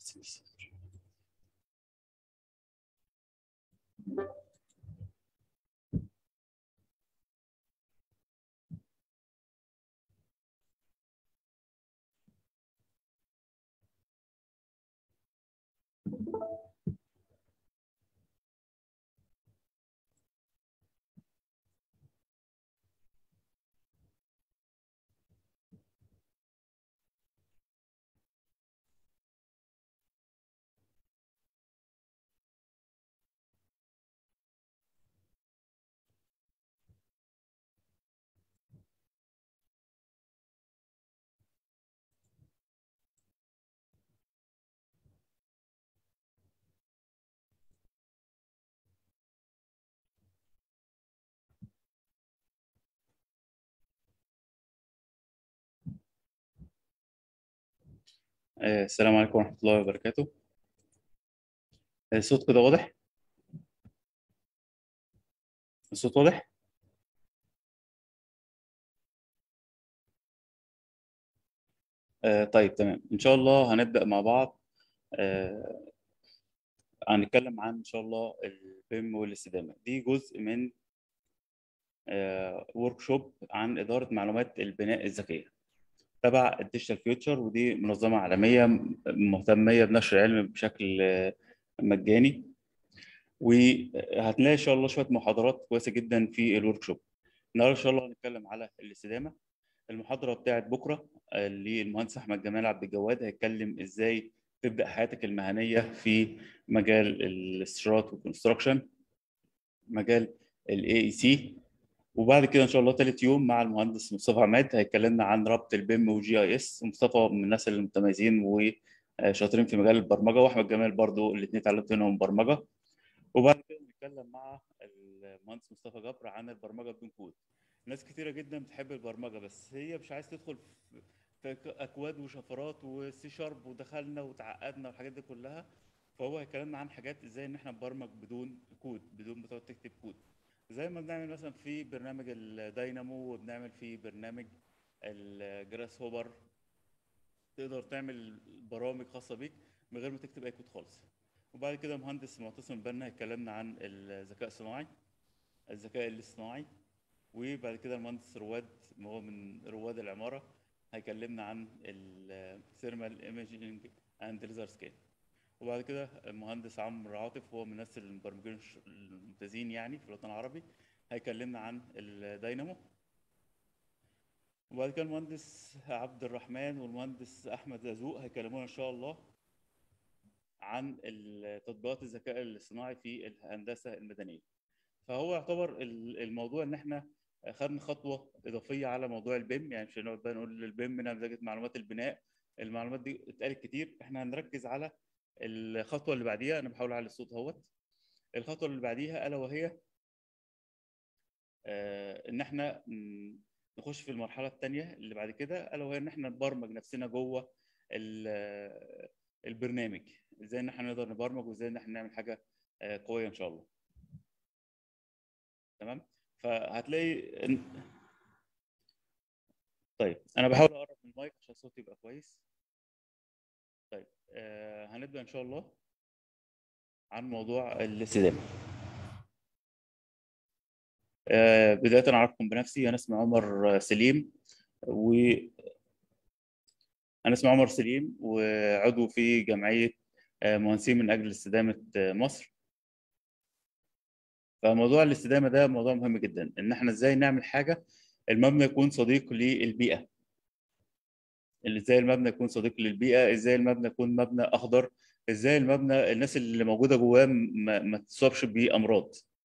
آه، السلام عليكم ورحمة الله وبركاته آه، الصوت كده واضح؟ الصوت واضح؟ آه، طيب تمام إن شاء الله هنبدأ مع بعض آه، هنتكلم عن إن شاء الله البيم والاستدامة دي جزء من ورك شوب عن إدارة معلومات البناء الذكية تبع الديجيتال فيوتشر ودي منظمة عالمية مهتمية بنشر العلم بشكل آه، مجاني وهتلاقي ان شاء الله شويه محاضرات كويسه جدا في الورك شوب النهارده ان شاء الله هنتكلم على الاستدامه المحاضره بتاعت بكره آه، للمهندس احمد جمال عبد الجواد هيتكلم ازاي تبدا حياتك المهنيه في مجال الاستشارات والكونستراكشن مجال الاي اي سي وبعد كده ان شاء الله ثالث يوم مع المهندس مصطفى عماد هيكلمنا عن ربط البيم وجي اي اس مصطفى من الناس المتميزين وشاطرين في مجال البرمجه واحمد جمال برضو الاثنين اتعلمت منهم برمجه وبعد كده نتكلم مع المهندس مصطفى جبر عن البرمجه بدون كود ناس كتيره جدا بتحب البرمجه بس هي مش عايز تدخل في في اكواد وشفرات وسي شارب ودخلنا وتعقدنا والحاجات دي كلها فهو هيكلمنا عن حاجات ازاي ان احنا نبرمج بدون كود بدون ما تقعد تكتب كود زي ما بنعمل مثلا في برنامج الداينامو وبنعمل في برنامج الجراس هوبر تقدر تعمل برامج خاصه بيك من غير ما تكتب اي كود خالص وبعد كده مهندس معتصم بنا هيكلمنا عن الذكاء الصناعي الذكاء الاصطناعي وبعد كده المهندس رواد ما هو من رواد العمارة هيكلمنا عن الثيرمال ايميجينج اند ليزر سكان وبعد كده المهندس عمرو عاطف هو من الناس المبرمجين الممتازين يعني في الوطن العربي هيكلمنا عن الداينامو وبعد كده المهندس عبد الرحمن والمهندس احمد زازوق هيكلمونا ان شاء الله عن تطبيقات الذكاء الاصطناعي في الهندسه المدنيه فهو يعتبر الموضوع ان احنا خدنا خطوه اضافيه على موضوع البيم يعني مش هنقعد بقى نقول البيم نمذجه معلومات البناء المعلومات دي اتقالت كتير احنا هنركز على الخطوه اللي بعديها انا بحاول اعلي الصوت اهوت الخطوه اللي بعديها الا وهي آه، ان احنا م، نخش في المرحله الثانيه اللي بعد كده الا وهي ان احنا نبرمج نفسنا جوه ال- البرنامج ازاي ان احنا نقدر نبرمج وازاي ان احنا نعمل حاجه آه، قويه ان شاء الله تمام فهتلاقي إن- طيب انا بحاول اقرب من المايك عشان صوتي يبقى كويس طيب آه هنبدا ان شاء الله عن موضوع الاستدامه آه بدايه اعرفكم بنفسي انا اسمي عمر سليم و انا اسمي عمر سليم وعضو في جمعيه آه، مهندسين من اجل استدامه آه، مصر فموضوع الاستدامه ده موضوع مهم جدا ان احنا ازاي نعمل حاجه المبنى يكون صديق للبيئه اللي ازاي المبنى يكون صديق للبيئه ازاي المبنى يكون مبنى اخضر ازاي المبنى الناس اللي موجوده جواه ما, ما تصابش بامراض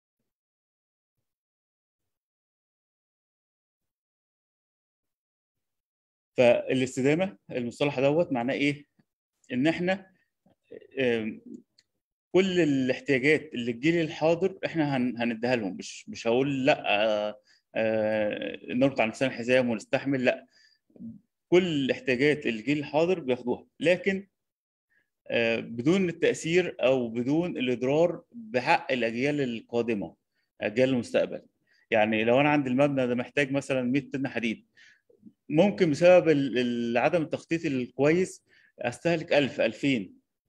فالاستدامه المصطلح دوت معناه ايه ان احنا آم، كل الاحتياجات اللي تجيلي الحاضر احنا هن- هنديها لهم مش مش هقول لا آه، آه، نربط على نفسنا الحزام ونستحمل لا كل الاحتياجات اللي تجيلي الحاضر بياخدوها لكن آه، بدون التأثير أو بدون الإضرار بحق الأجيال القادمة أجيال المستقبل يعني لو أنا عندي المبنى ده محتاج مثلا 100 طن حديد ممكن بسبب ال- ال- عدم التخطيط الكويس أستهلك 1000 2000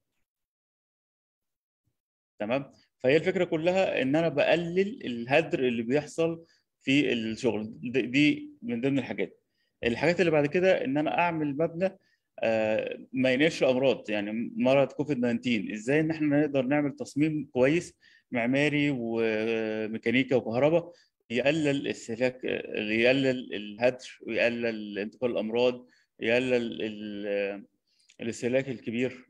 تمام فهي الفكره كلها ان انا بقلل الهدر اللي بيحصل في الشغل دي- دي من ضمن الحاجات الحاجات اللي بعد كده ان انا اعمل مبنى آه، ما ينقلش امراض يعني مرض كوفيد 19 ازاي ان احنا نقدر نعمل تصميم كويس معماري وميكانيكا وكهرباء يقلل الاستهلاك يقلل الهدر ويقلل انتقال الامراض يقلل ال- الاستهلاك الكبير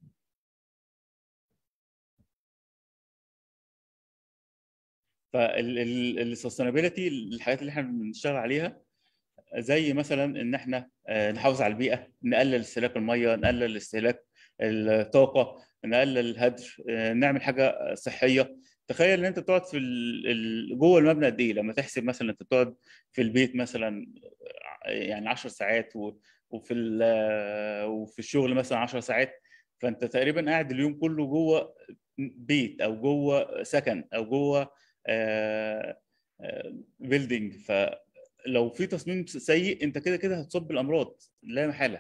فالسستينابيلتي الحاجات اللي احنا بنشتغل عليها زي مثلا ان احنا آه، نحافظ على البيئه نقلل استهلاك الميه نقلل استهلاك الطاقه نقلل الهدر آه، نعمل حاجه صحيه تخيل ان انت تقعد في ال... ال... جوه المبنى قد ايه لما تحسب مثلا انت تقعد في البيت مثلا آه، يعني 10 ساعات و... وفي ال... آه، وفي الشغل مثلا 10 ساعات فانت تقريبا قاعد اليوم كله جوه بيت او جوه سكن او جوه بيلدينج فلو في تصميم سيء انت كده كده هتصاب بالامراض لا محاله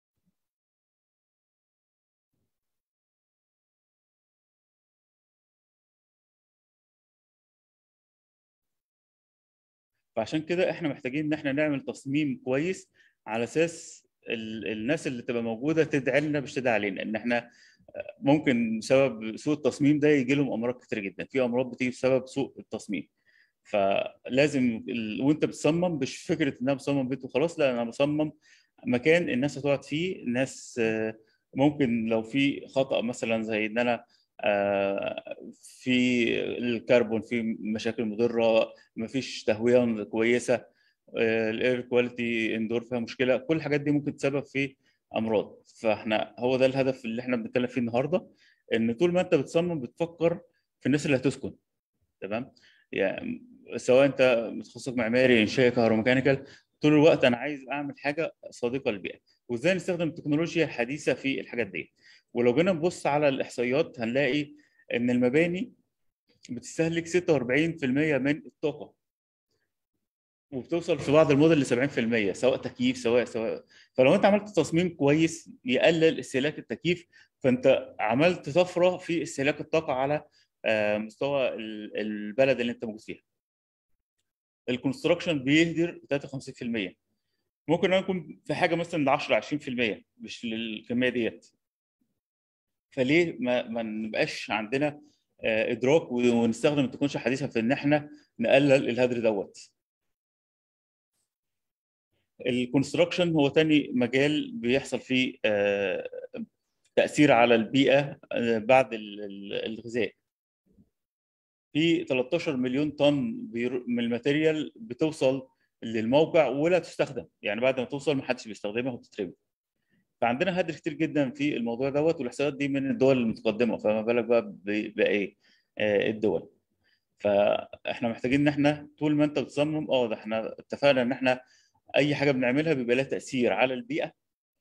فعشان كده احنا محتاجين ان احنا نعمل تصميم كويس على اساس ال... الناس اللي تبقى موجوده تدعي لنا مش تدعي علينا ان احنا ممكن بسبب سوء التصميم ده يجي لهم امراض كتير جدا في امراض بتيجي بسبب سوء التصميم فلازم ال... وانت بتصمم مش فكره ان انا بصمم بيت وخلاص لا انا بصمم مكان الناس هتقعد فيه الناس آه، ممكن لو في خطأ مثلا زي ان انا آه، في الكربون في مشاكل مضره مفيش تهويه كويسه الاير كواليتي اندور فيها مشكله كل الحاجات دي ممكن تسبب في امراض فاحنا هو ده الهدف اللي احنا بنتكلم فيه النهارده ان طول ما انت بتصمم بتفكر في الناس اللي هتسكن تمام يعني سواء انت متخصص معماري انشائي كهروميكانيكال طول الوقت انا عايز اعمل حاجه صديقه للبيئه وازاي نستخدم التكنولوجيا الحديثه في الحاجات دي ولو جينا نبص على الاحصائيات هنلاقي ان المباني بتستهلك 46% من الطاقه وبتوصل في بعض الموديل ل 70% سواء تكييف سواء سواء فلو انت عملت تصميم كويس يقلل استهلاك التكييف فانت عملت طفره في استهلاك الطاقه على آه، مستوى ال- البلد اللي انت موجود فيها. الكونستراكشن بيهدر 53% ممكن انا اكون في حاجه مثلا ل 10 20% مش للكميه ديت فليه ما ما نبقاش عندنا آه، ادراك ونستخدم التكنولوجيا الحديثه في ان احنا نقلل الهدر دوت الكونستراكشن هو تاني مجال بيحصل فيه آه، تأثير على البيئة آه، بعد ال- ال- الغذاء في 13 مليون طن بير- من الماتيريال بتوصل للموقع ولا تستخدم يعني بعد ما توصل ما حدش بيستخدمها وبتترمي فعندنا هدر كتير جدا في الموضوع دوت والاحصائيات دي من الدول المتقدمه فما بالك بقى ب- بايه آه، الدول فاحنا محتاجين ان احنا طول ما انت بتصمم اه ده احنا اتفقنا ان احنا اي حاجه بنعملها بيبقى لها تاثير على البيئه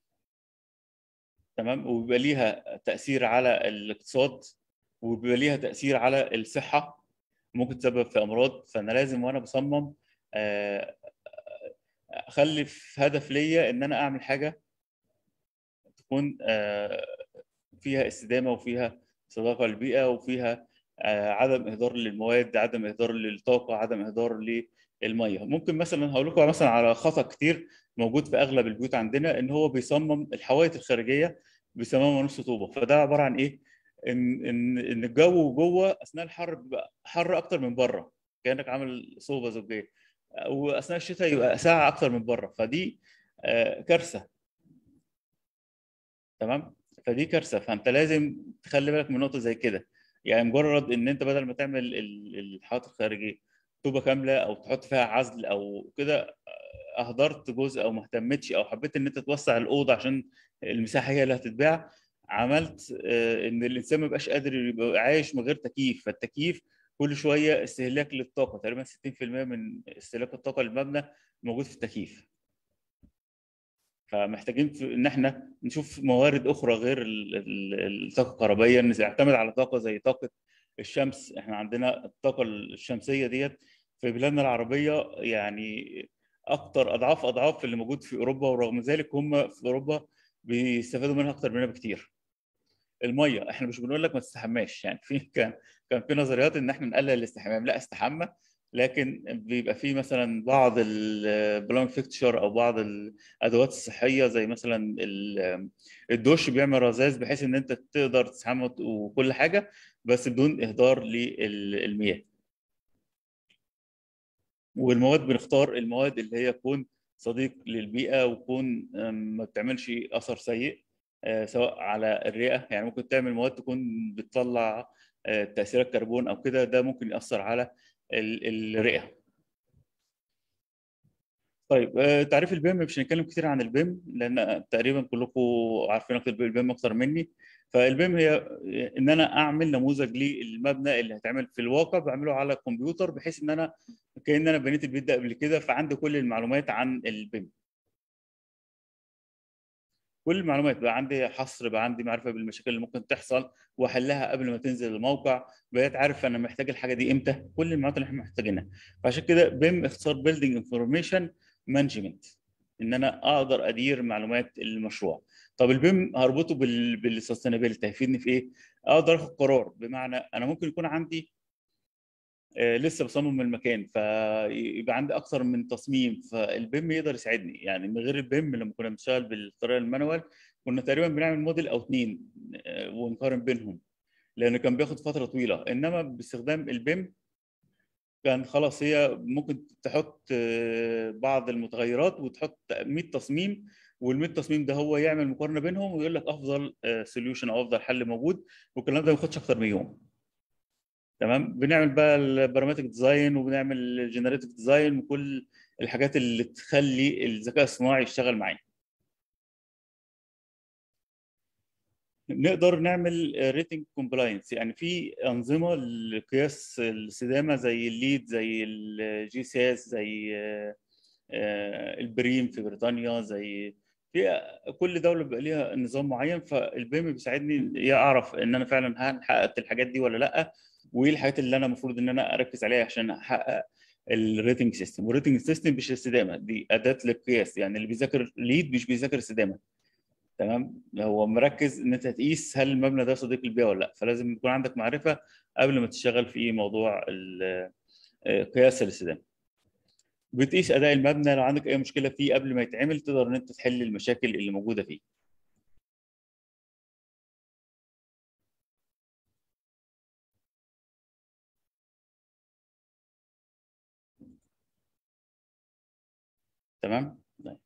تمام وبيبقى ليها تاثير على الاقتصاد وبيبقى ليها تاثير على الصحه ممكن تسبب في امراض فانا لازم وانا بصمم آه، اخلي في هدف ليا ان انا اعمل حاجه تكون آه، فيها استدامه وفيها صداقه للبيئه وفيها آه، عدم اهدار للمواد عدم اهدار للطاقه عدم اهدار للميه ممكن مثلا هقول لكم مثلا على خطا كتير موجود في اغلب البيوت عندنا ان هو بيصمم الحوائط الخارجيه بيصممها نص طوبه فده عباره عن ايه ان ان ان الجو جوه اثناء الحر بيبقى حر اكتر من بره كانك عامل صوبه زجاجيه واثناء الشتاء يبقى ساعه اكتر من بره فدي آه، كارثه تمام فدي كارثه فانت لازم تخلي بالك من نقطه زي كده يعني مجرد ان انت بدل ما تعمل ال- الحائط الخارجي طوبه كامله او تحط فيها عزل او كده اهدرت جزء او ما اهتمتش او حبيت ان انت توسع الاوضه عشان المساحه هي اللي هتتباع عملت آه، ان الانسان ما يبقاش قادر يبقى عايش من غير تكييف فالتكييف كل شويه استهلاك للطاقه تقريبا 60% من استهلاك الطاقه للمبنى موجود في التكييف فمحتاجين في ان احنا نشوف موارد اخرى غير ال- ال- الطاقه الكهربائيه نعتمد على طاقه زي طاقه الشمس احنا عندنا الطاقه الشمسيه ديت في بلادنا العربيه يعني اكتر اضعاف اضعاف اللي موجود في اوروبا ورغم ذلك هم في اوروبا بيستفادوا منها اكتر مننا بكتير الميه احنا مش بنقول لك ما تستحماش يعني في كان كان في نظريات ان احنا نقلل الاستحمام لا استحمى لكن بيبقى في مثلا بعض البلان فيكتشر او بعض الادوات الصحيه زي مثلا ال- الدش بيعمل رذاذ بحيث ان انت تقدر تستحمى وكل حاجه بس بدون اهدار للمياه والمواد بنختار المواد اللي هي تكون صديق للبيئه وتكون أم، ما بتعملش اثر سيء آه، سواء على الرئه يعني ممكن تعمل مواد تكون بتطلع آه، تاثيرات كربون او كده ده ممكن ياثر على ال- الرئه طيب آه، تعريف البيم مش هنتكلم كتير عن البيم لان تقريبا كلكم عارفين اكتر البيم اكتر مني فالبيم هي ان انا اعمل نموذج للمبنى اللي هيتعمل في الواقع بعمله على الكمبيوتر بحيث ان انا كأن انا بنيت البيت ده قبل كده فعندي كل المعلومات عن البيم كل المعلومات بقى عندي حصر بقى عندي معرفه بالمشاكل اللي ممكن تحصل واحلها قبل ما تنزل الموقع بقيت عارف انا محتاج الحاجه دي امتى كل المعلومات اللي احنا محتاجينها فعشان كده بيم اختصار بيلدينج انفورميشن مانجمنت ان انا اقدر ادير معلومات المشروع طب البيم هربطه بال بالسستينابيلتي هيفيدني في ايه اقدر اخد قرار بمعنى انا ممكن يكون عندي آه، لسه بصمم المكان فيبقى عندي اكثر من تصميم فالبيم يقدر يساعدني يعني من غير البيم لما كنا بنشتغل بالطريقه المانوال كنا تقريبا بنعمل موديل او اتنين آه، ونقارن بينهم لان كان بياخد فتره طويله انما باستخدام البيم كان خلاص هي ممكن تحط آه، بعض المتغيرات وتحط 100 تصميم وال 100 تصميم ده هو يعمل مقارنه بينهم ويقول لك افضل سوليوشن او افضل حل موجود والكلام ده ما بياخدش اكتر من يوم تمام بنعمل بقى البارامتريك ديزاين وبنعمل الجنريتيف ديزاين وكل الحاجات اللي تخلي الذكاء الصناعي يشتغل معانا نقدر نعمل ريتنج كومبلاينس يعني في انظمه لقياس الاستدامه زي الليد زي الجي سي اس زي آه، آه، البريم في بريطانيا زي في كل دوله بيبقى ليها نظام معين فالبيم بيساعدني اعرف ان انا فعلا هل حققت الحاجات دي ولا لا وايه الحاجات اللي انا المفروض ان انا اركز عليها عشان احقق الريتنج سيستم والريتنج سيستم مش الاستدامه دي اداه للقياس يعني اللي بيذاكر ليد مش بيذاكر استدامه تمام هو مركز ان انت تقيس هل المبنى ده صديق للبيئه ولا لا فلازم يكون عندك معرفه قبل ما تشتغل في موضوع ال- آه، قياس الاستدامه بتقيس اداء المبنى لو عندك اي مشكله فيه قبل ما يتعمل تقدر ان انت تحل المشاكل اللي موجوده فيه تمام طيب.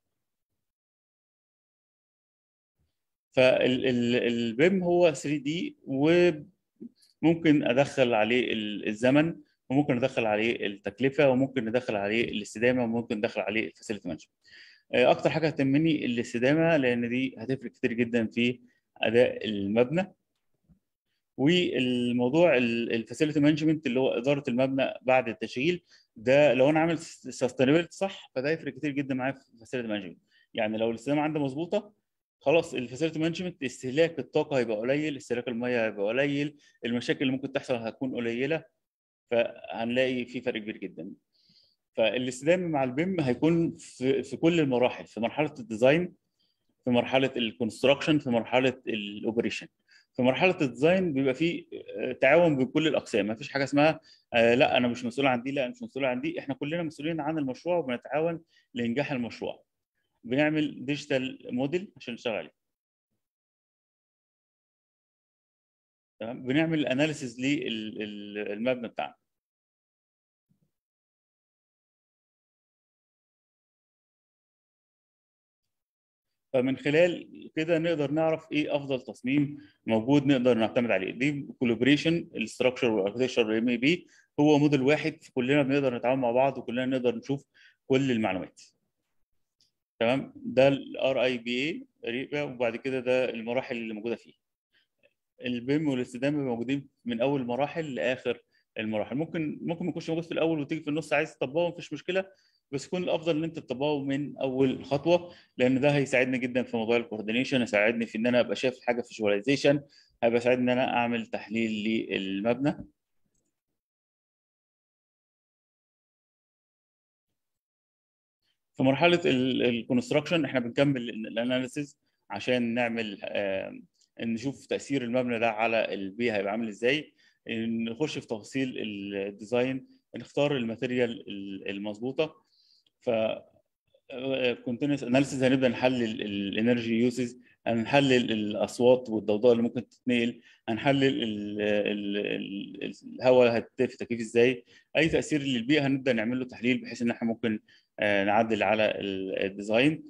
فالبيم هو 3 دي وممكن ادخل عليه ال- الزمن وممكن ادخل عليه التكلفه وممكن ندخل عليه الاستدامه وممكن ندخل عليه الفاسيلتي مانجمنت اكتر حاجه هتهمني الاستدامه لان دي هتفرق كتير جدا في اداء المبنى والموضوع الفاسيلتي مانجمنت اللي هو اداره المبنى بعد التشغيل ده لو انا عامل سستينابيلتي صح فده هيفرق كتير جدا معايا في الفاسيلتي مانجمنت يعني لو الاستدامه عندي مظبوطه خلاص الفاسيلتي مانجمنت استهلاك الطاقه هيبقى قليل استهلاك الميه هيبقى قليل المشاكل اللي ممكن تحصل هتكون قليله فهنلاقي في فرق كبير جدا فالاستدامه مع البيم هيكون في, في كل المراحل في مرحله الديزاين في مرحله الكونستراكشن في مرحله الاوبريشن في مرحله الديزاين بيبقى في آه، تعاون بين كل الاقسام ما فيش حاجه اسمها آه، لا انا مش مسؤول عن دي لا انا مش مسؤول عن دي احنا كلنا مسؤولين عن المشروع وبنتعاون لانجاح المشروع بنعمل ديجيتال موديل عشان نشتغل عليه تمام بنعمل اناليسيز للمبنى بتاعنا فمن خلال كده نقدر نعرف ايه افضل تصميم موجود نقدر نعتمد عليه دي كولابريشن الاستراكشر والاركتكشر والام اي بي هو موديل واحد كلنا بنقدر نتعاون مع بعض وكلنا نقدر نشوف كل المعلومات تمام ده الار اي بي اي وبعد كده ده المراحل اللي موجوده فيه البيم والاستدامه موجودين من اول المراحل لاخر المراحل ممكن ممكن ما يكونش موجود في الاول وتيجي في النص عايز تطبقه مفيش مشكله بس يكون الافضل ان انت تطبقه من اول خطوه لان ده هيساعدني جدا في موضوع الكوردينيشن هيساعدني في ان انا ابقى شايف الحاجه فيجواليزيشن هيبقى يساعدني ان انا اعمل تحليل للمبنى في مرحله الكونستراكشن احنا بنكمل الاناليسيز عشان نعمل نشوف تاثير المبنى ده على البيئه هيبقى عامل ازاي نخش في تفاصيل الديزاين نختار الماتيريال المظبوطه ف كونتينوس اناليسيز هنبدا نحلل الانرجي يوسز هنحلل الاصوات والضوضاء اللي ممكن تتنقل هنحلل الهواء هتتف تكييف ازاي اي تاثير للبيئه هنبدا نعمل له تحليل بحيث ان احنا ممكن نعدل على الديزاين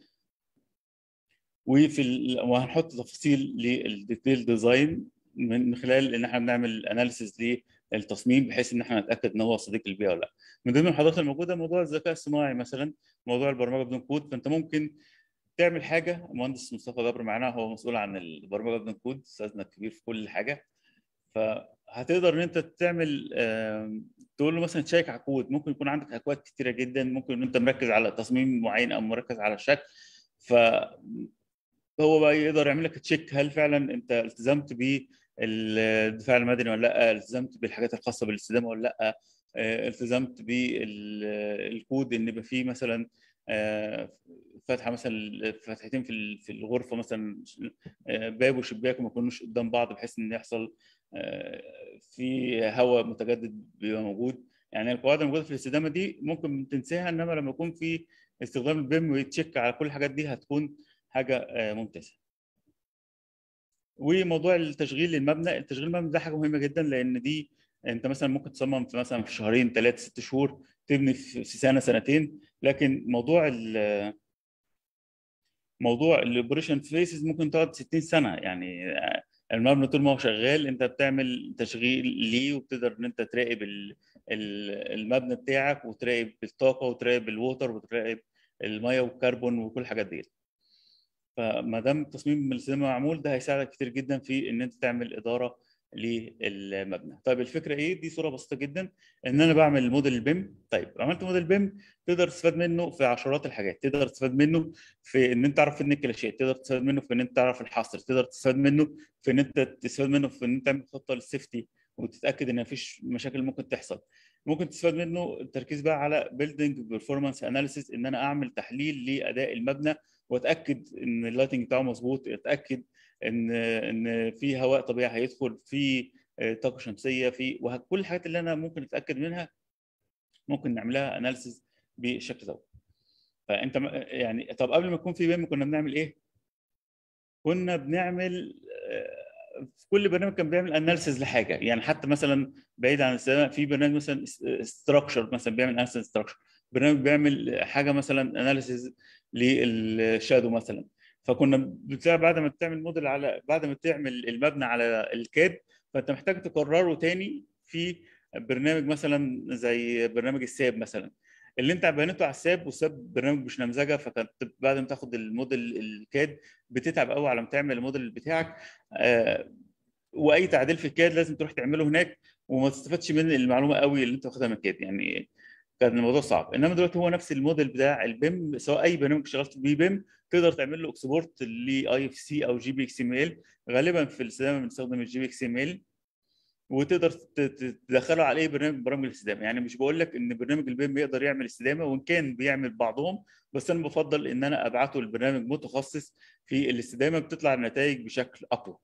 وفي ال... وهنحط تفاصيل للديتيل ديزاين من خلال ان احنا بنعمل اناليسيز للتصميم بحيث ان احنا نتاكد ان هو صديق للبيئه ولا لا. من ضمن المحاضرات الموجوده موضوع الذكاء الصناعي مثلا موضوع البرمجه بدون كود فانت ممكن تعمل حاجه المهندس مصطفى جبر معانا هو مسؤول عن البرمجه بدون كود استاذنا الكبير في كل حاجه فهتقدر ان انت تعمل تقول له مثلا تشيك على كود ممكن يكون عندك اكواد كتيره جدا ممكن ان انت مركز على تصميم معين او مركز على الشكل ف هو بقى يقدر يعمل لك تشيك هل فعلا انت التزمت بالدفاع المدني ولا لا التزمت بالحاجات الخاصه بالاستدامه ولا لا التزمت بالكود ان يبقى فيه مثلا فتحه مثلا فتحتين في في الغرفه مثلا باب وشباك ما يكونوش قدام بعض بحيث ان يحصل في هواء متجدد بيبقى موجود يعني القواعد الموجوده في الاستدامه دي ممكن تنساها انما لما يكون في استخدام البيم ويتشيك على كل الحاجات دي هتكون حاجه ممتازه. وموضوع التشغيل للمبنى، التشغيل المبنى ده حاجه مهمه جدا لان دي انت مثلا ممكن تصمم في مثلا في شهرين ثلاث ست شهور تبني في سنه سنتين لكن موضوع ال موضوع الاوبريشن فيسز ممكن تقعد 60 سنه يعني المبنى طول ما هو شغال انت بتعمل تشغيل ليه وبتقدر ان انت تراقب المبنى بتاعك وتراقب الطاقه وتراقب الووتر وتراقب الميه والكربون وكل الحاجات دي فما دام تصميم الاستدامه معمول ده هيساعدك كتير جدا في ان انت تعمل اداره للمبنى طيب الفكره ايه دي صوره بسيطه جدا ان انا بعمل موديل بيم طيب عملت موديل بيم تقدر تستفاد منه في عشرات الحاجات تقدر تستفاد منه في ان انت تعرف ان الكلاشات تقدر تستفاد منه في ان انت تعرف الحصر تقدر تستفاد منه في ان انت تستفاد منه في ان انت تعمل خطه للسيفتي وتتاكد ان مفيش مشاكل ممكن تحصل ممكن تستفاد منه التركيز بقى على بيلدينج بيرفورمانس اناليسيس ان انا اعمل تحليل لاداء المبنى واتاكد ان اللايتنج بتاعه مظبوط اتاكد ان ان في هواء طبيعي هيدخل في طاقه شمسيه في وكل الحاجات اللي انا ممكن اتاكد منها ممكن نعملها اناليسيس بالشكل ده فانت يعني طب قبل ما يكون في بيم كنا بنعمل ايه؟ كنا بنعمل في كل برنامج كان بيعمل اناليسيز لحاجه يعني حتى مثلا بعيد عن السنة في برنامج مثلا ستراكشر مثلا بيعمل اناليسيز ستراكشر برنامج بيعمل حاجه مثلا اناليسيز للشادو مثلا فكنا بتلاقي بعد ما تعمل موديل على بعد ما تعمل المبنى على الكاد فانت محتاج تكرره تاني في برنامج مثلا زي برنامج الساب مثلا اللي انت بنيته على الساب والساب برنامج مش نمذجه فكانت بعد ما تاخد الموديل الكاد بتتعب قوي على ما تعمل الموديل بتاعك آه واي تعديل في الكاد لازم تروح تعمله هناك وما تستفادش من المعلومه قوي اللي انت واخدها من الكاد يعني كان الموضوع صعب انما دلوقتي هو نفس الموديل بتاع البيم سواء اي برنامج اشتغلت بيه بيم تقدر تعمل له اكسبورت لاي اف سي او جي بي اكس ام ال غالبا في الاستدامه بنستخدم الجي بي اكس ام ال وتقدر تدخله على اي برنامج من برامج الاستدامه يعني مش بقول لك ان برنامج البيم يقدر يعمل استدامه وان كان بيعمل بعضهم بس انا بفضل ان انا ابعته لبرنامج متخصص في الاستدامه بتطلع النتائج بشكل اقوى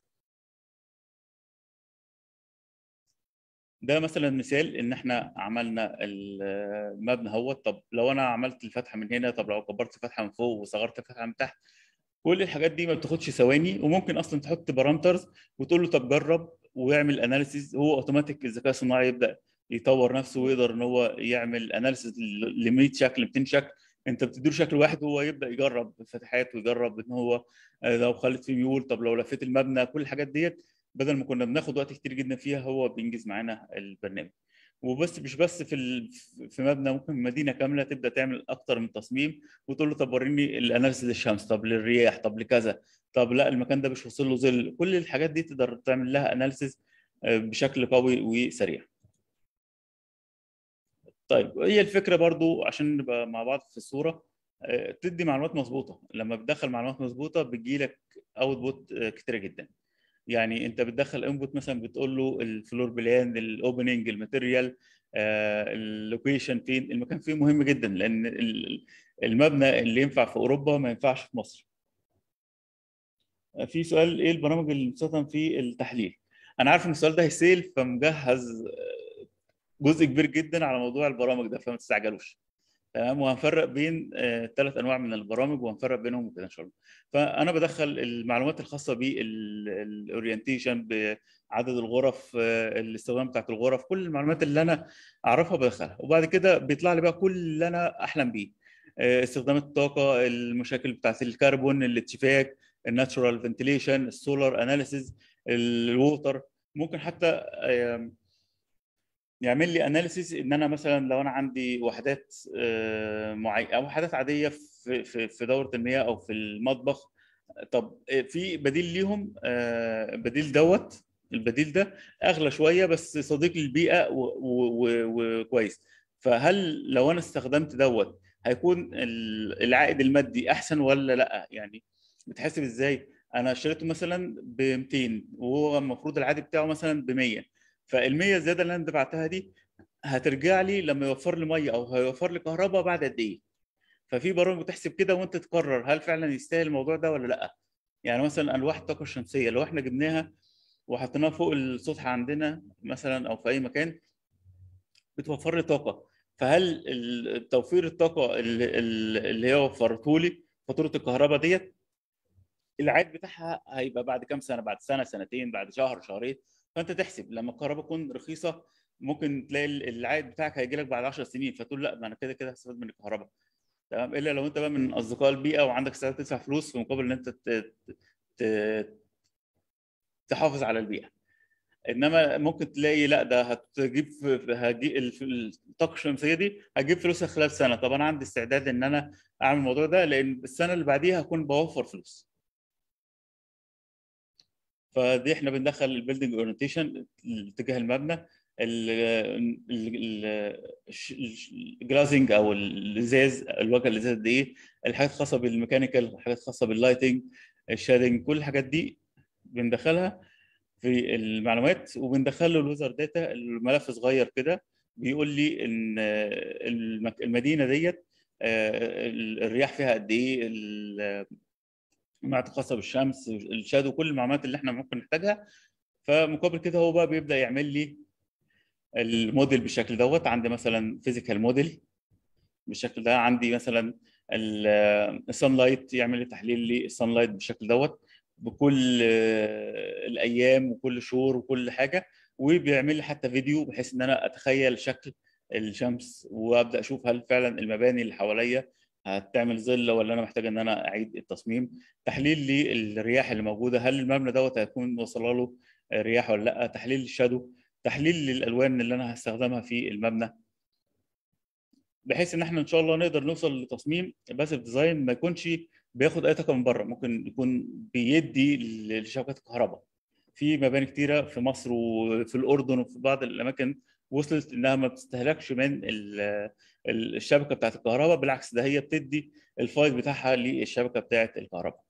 ده مثلا مثال ان احنا عملنا المبنى هو طب لو انا عملت الفتحه من هنا طب لو كبرت الفتحه من فوق وصغرت الفتحه من تحت كل الحاجات دي ما بتاخدش ثواني وممكن اصلا تحط بارامترز وتقول له طب جرب ويعمل اناليسيز هو اوتوماتيك الذكاء الصناعي يبدا يطور نفسه ويقدر ان هو يعمل اناليسيز ل 100 شكل 200 شكل انت بتديله شكل واحد وهو يبدا يجرب الفتحات ويجرب ان هو لو خلت فيه ميول طب لو لفيت المبنى كل الحاجات ديت بدل ما كنا بناخد وقت كتير جدا فيها هو بينجز معانا البرنامج وبس مش بس في ال... في مبنى ممكن مدينه كامله تبدا تعمل اكتر من تصميم وتقول له طب وريني الاناليسيس للشمس طب للرياح طب لكذا طب لا المكان ده مش واصل له ظل كل الحاجات دي تقدر تعمل لها اناليسيس بشكل قوي وسريع طيب هي الفكره برضو عشان نبقى مع بعض في الصوره تدي معلومات مظبوطه لما بتدخل معلومات مظبوطه بتجي لك اوتبوت كتيره جدا يعني انت بتدخل انبوت مثلا بتقول له الفلور بلان الاوبننج الماتيريال اللوكيشن فين المكان فين مهم جدا لان المبنى اللي ينفع في اوروبا ما ينفعش في مصر في سؤال ايه البرامج اللي بتستخدم في التحليل انا عارف ان السؤال ده هيسيل فمجهز جزء كبير جدا على موضوع البرامج ده فما تستعجلوش تمام وهنفرق بين ثلاث انواع من البرامج وهنفرق بينهم وكده ان شاء الله فانا بدخل المعلومات الخاصه بالاورينتيشن بعدد الغرف الاستخدام بتاعت الغرف كل المعلومات اللي انا اعرفها بدخلها وبعد كده بيطلع لي بقى كل اللي انا احلم بيه استخدام الطاقه المشاكل بتاعت الكربون الاتشفاك الناتشورال فنتيليشن السولار اناليسيز الووتر ممكن حتى يعمل لي اناليسيز ان انا مثلا لو انا عندي وحدات معينه او وحدات عاديه في في في دوره المياه او في المطبخ طب في بديل ليهم بديل دوت البديل ده اغلى شويه بس صديق للبيئه وكويس فهل لو انا استخدمت دوت هيكون العائد المادي احسن ولا لا يعني بتحسب ازاي انا اشتريته مثلا ب 200 وهو المفروض العادي بتاعه مثلا ب 100 فال 100 الزياده اللي انا دفعتها دي هترجع لي لما يوفر لي ميه او هيوفر لي كهرباء بعد قد ايه ففي برامج بتحسب كده وانت تقرر هل فعلا يستاهل الموضوع ده ولا لا يعني مثلا الواح الطاقه الشمسيه لو احنا جبناها وحطيناها فوق السطح عندنا مثلا او في اي مكان بتوفر لي طاقه فهل توفير الطاقه اللي, اللي هي وفرته لي فاتوره الكهرباء ديت العائد بتاعها هيبقى بعد كام سنه بعد سنه سنتين بعد شهر شهرين فانت تحسب لما الكهرباء تكون رخيصه ممكن تلاقي العائد بتاعك هيجي لك بعد 10 سنين فتقول لا ما انا كده كده هستفاد من الكهرباء تمام الا لو انت بقى من اصدقاء البيئه وعندك استعداد تدفع فلوس في مقابل ان انت ت... ت... تحافظ على البيئه انما ممكن تلاقي لا ده هتجيب هجيب الطاقه الشمسيه دي هتجيب فلوسها خلال سنه طب انا عندي استعداد ان انا اعمل الموضوع ده لان السنه اللي بعديها هكون بوفر فلوس فدي احنا بندخل البيلدنج اورينتيشن اتجاه المبنى الجلازنج او الازاز الواجهه الازاز دي ايه الحاجات الخاصه بالميكانيكال الحاجات الخاصه باللايتنج الشادنج كل الحاجات دي بندخلها في المعلومات وبندخل له الويزر داتا الملف صغير كده بيقول لي ان المدينه ديت الرياح فيها قد ايه المعلومات الخاصه بالشمس الشادو كل المعلومات اللي احنا ممكن نحتاجها فمقابل كده هو بقى بيبدا يعمل لي الموديل بالشكل دوت عندي مثلا فيزيكال موديل بالشكل ده عندي مثلا السان لايت يعمل لي تحليل للسان لايت بالشكل دوت بكل الايام وكل شهور وكل حاجه وبيعمل لي حتى فيديو بحيث ان انا اتخيل شكل الشمس وابدا اشوف هل فعلا المباني اللي حواليا هتعمل ظل ولا انا محتاج ان انا اعيد التصميم تحليل للرياح اللي موجوده هل المبنى دوت هيكون وصل له رياح ولا لا تحليل الشادو تحليل للالوان اللي انا هستخدمها في المبنى بحيث ان احنا ان شاء الله نقدر نوصل لتصميم باسف ديزاين ما يكونش بياخد اي طاقه من بره ممكن يكون بيدي لشبكات الكهرباء في مباني كتيره في مصر وفي الاردن وفي بعض الاماكن وصلت انها ما بتستهلكش من الشبكه بتاعت الكهرباء بالعكس ده هي بتدي الفايل بتاعها للشبكه بتاعت الكهرباء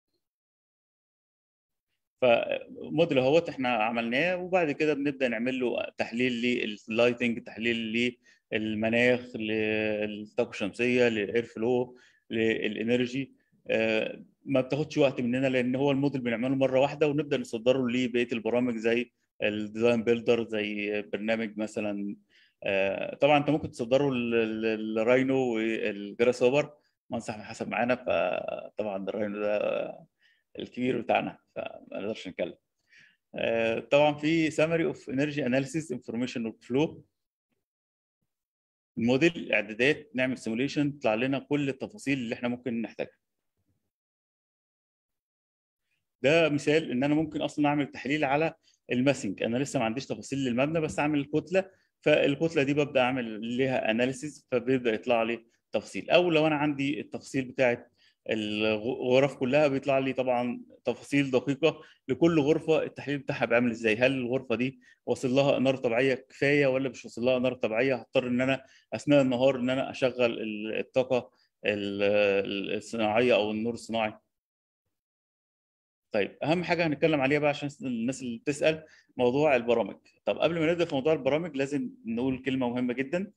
فموديل اهوت احنا عملناه وبعد كده بنبدا نعمل له تحليل لللايتنج تحليل للمناخ للطاقه الشمسيه للاير فلو للانرجي ما بتاخدش وقت مننا لان هو الموديل بنعمله مره واحده ونبدا نصدره لبقيه البرامج زي الديزاين بيلدر زي برنامج مثلا طبعا انت ممكن تصدره الراينو والجراس اوفر منصح حسب معانا فطبعا الراينو ده الكبير بتاعنا فما نقدرش نتكلم طبعا في سامري اوف انرجي اناليسيس انفورميشن فلو الموديل اعدادات نعمل سيموليشن يطلع لنا كل التفاصيل اللي احنا ممكن نحتاجها ده مثال ان انا ممكن اصلا اعمل تحليل على الماسنج انا لسه ما عنديش تفاصيل للمبنى بس اعمل الكتله فالكتله دي ببدا اعمل ليها اناليسيز فبيبدا يطلع لي تفاصيل او لو انا عندي التفاصيل بتاعت الغرف كلها بيطلع لي طبعا تفاصيل دقيقه لكل غرفه التحليل بتاعها بيعمل ازاي هل الغرفه دي واصل لها اناره طبيعيه كفايه ولا مش واصل لها اناره طبيعيه هضطر ان انا اثناء النهار ان انا اشغل الطاقه الصناعيه او النور الصناعي طيب اهم حاجه هنتكلم عليها بقى عشان الناس اللي بتسال موضوع البرامج طب قبل ما نبدا في موضوع البرامج لازم نقول كلمه مهمه جدا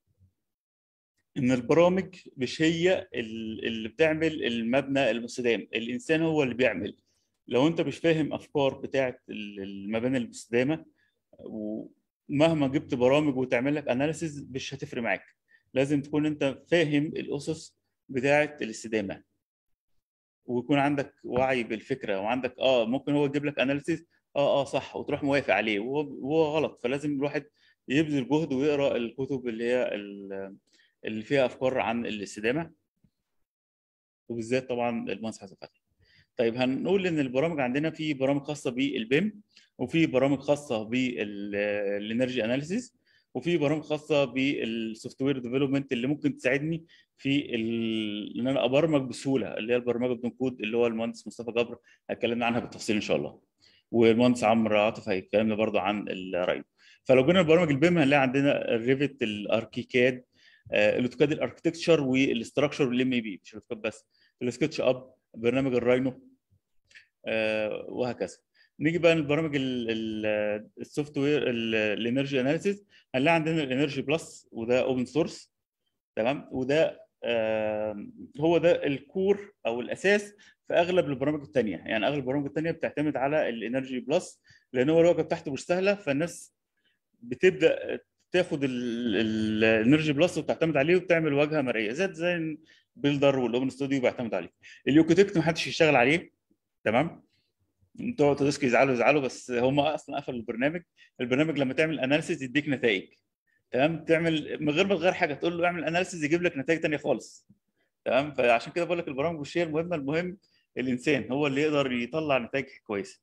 ان البرامج مش هي اللي بتعمل المبنى المستدام الانسان هو اللي بيعمل لو انت مش فاهم افكار بتاعه المباني المستدامه ومهما جبت برامج وتعمل لك اناليسيز مش هتفرق معاك لازم تكون انت فاهم الاسس بتاعه الاستدامه ويكون عندك وعي بالفكره وعندك اه ممكن هو يجيب لك اناليسيز اه اه صح وتروح موافق عليه وهو غلط فلازم الواحد يبذل جهد ويقرا الكتب اللي هي اللي فيها افكار عن الاستدامه وبالذات طبعا المهندس حسن فتحي طيب هنقول ان البرامج عندنا في برامج خاصه بالبيم وفي برامج خاصه بالانرجي اناليسيس وفي برامج خاصه بالسوفت وير ديفلوبمنت اللي ممكن تساعدني في ان انا ابرمج بسهوله اللي هي البرمجه بدون كود اللي هو المهندس مصطفى جبر هيكلمنا عنها بالتفصيل ان شاء الله والمهندس عمرو عاطف هيتكلمنا برضو عن الرايو فلو جينا لبرامج البيم هنلاقي عندنا الريفت الاركيكاد الاوتوكاد الاركتكتشر والاستراكشر والام اي بي مش الاوتوكاد بس السكتش اب برنامج الراينو آه وهكذا نيجي بقى للبرامج السوفت وير الانرجي اناليسيز هنلاقي عندنا الانرجي بلس وده اوبن سورس تمام وده آه هو ده الكور او الاساس في اغلب البرامج الثانيه يعني اغلب البرامج الثانيه بتعتمد على الانرجي بلس لان هو الواجهه بتاعته مش سهله فالناس بتبدا تاخد الانرجي بلس وتعتمد عليه وبتعمل واجهه مرئيه زي زي بيلدر والاوبن ستوديو بيعتمد عليه اليوكوتكت ما حدش يشتغل عليه تمام بتوع اوتوديسك يزعلوا يزعلوا بس هم اصلا قفلوا البرنامج البرنامج لما تعمل اناليسيز يديك نتائج تمام تعمل من غير ما تغير حاجه تقول له اعمل اناليسيز يجيب لك نتائج ثانيه خالص تمام فعشان كده بقول لك البرامج مش هي المهمه المهم الانسان هو اللي يقدر يطلع نتائج كويسه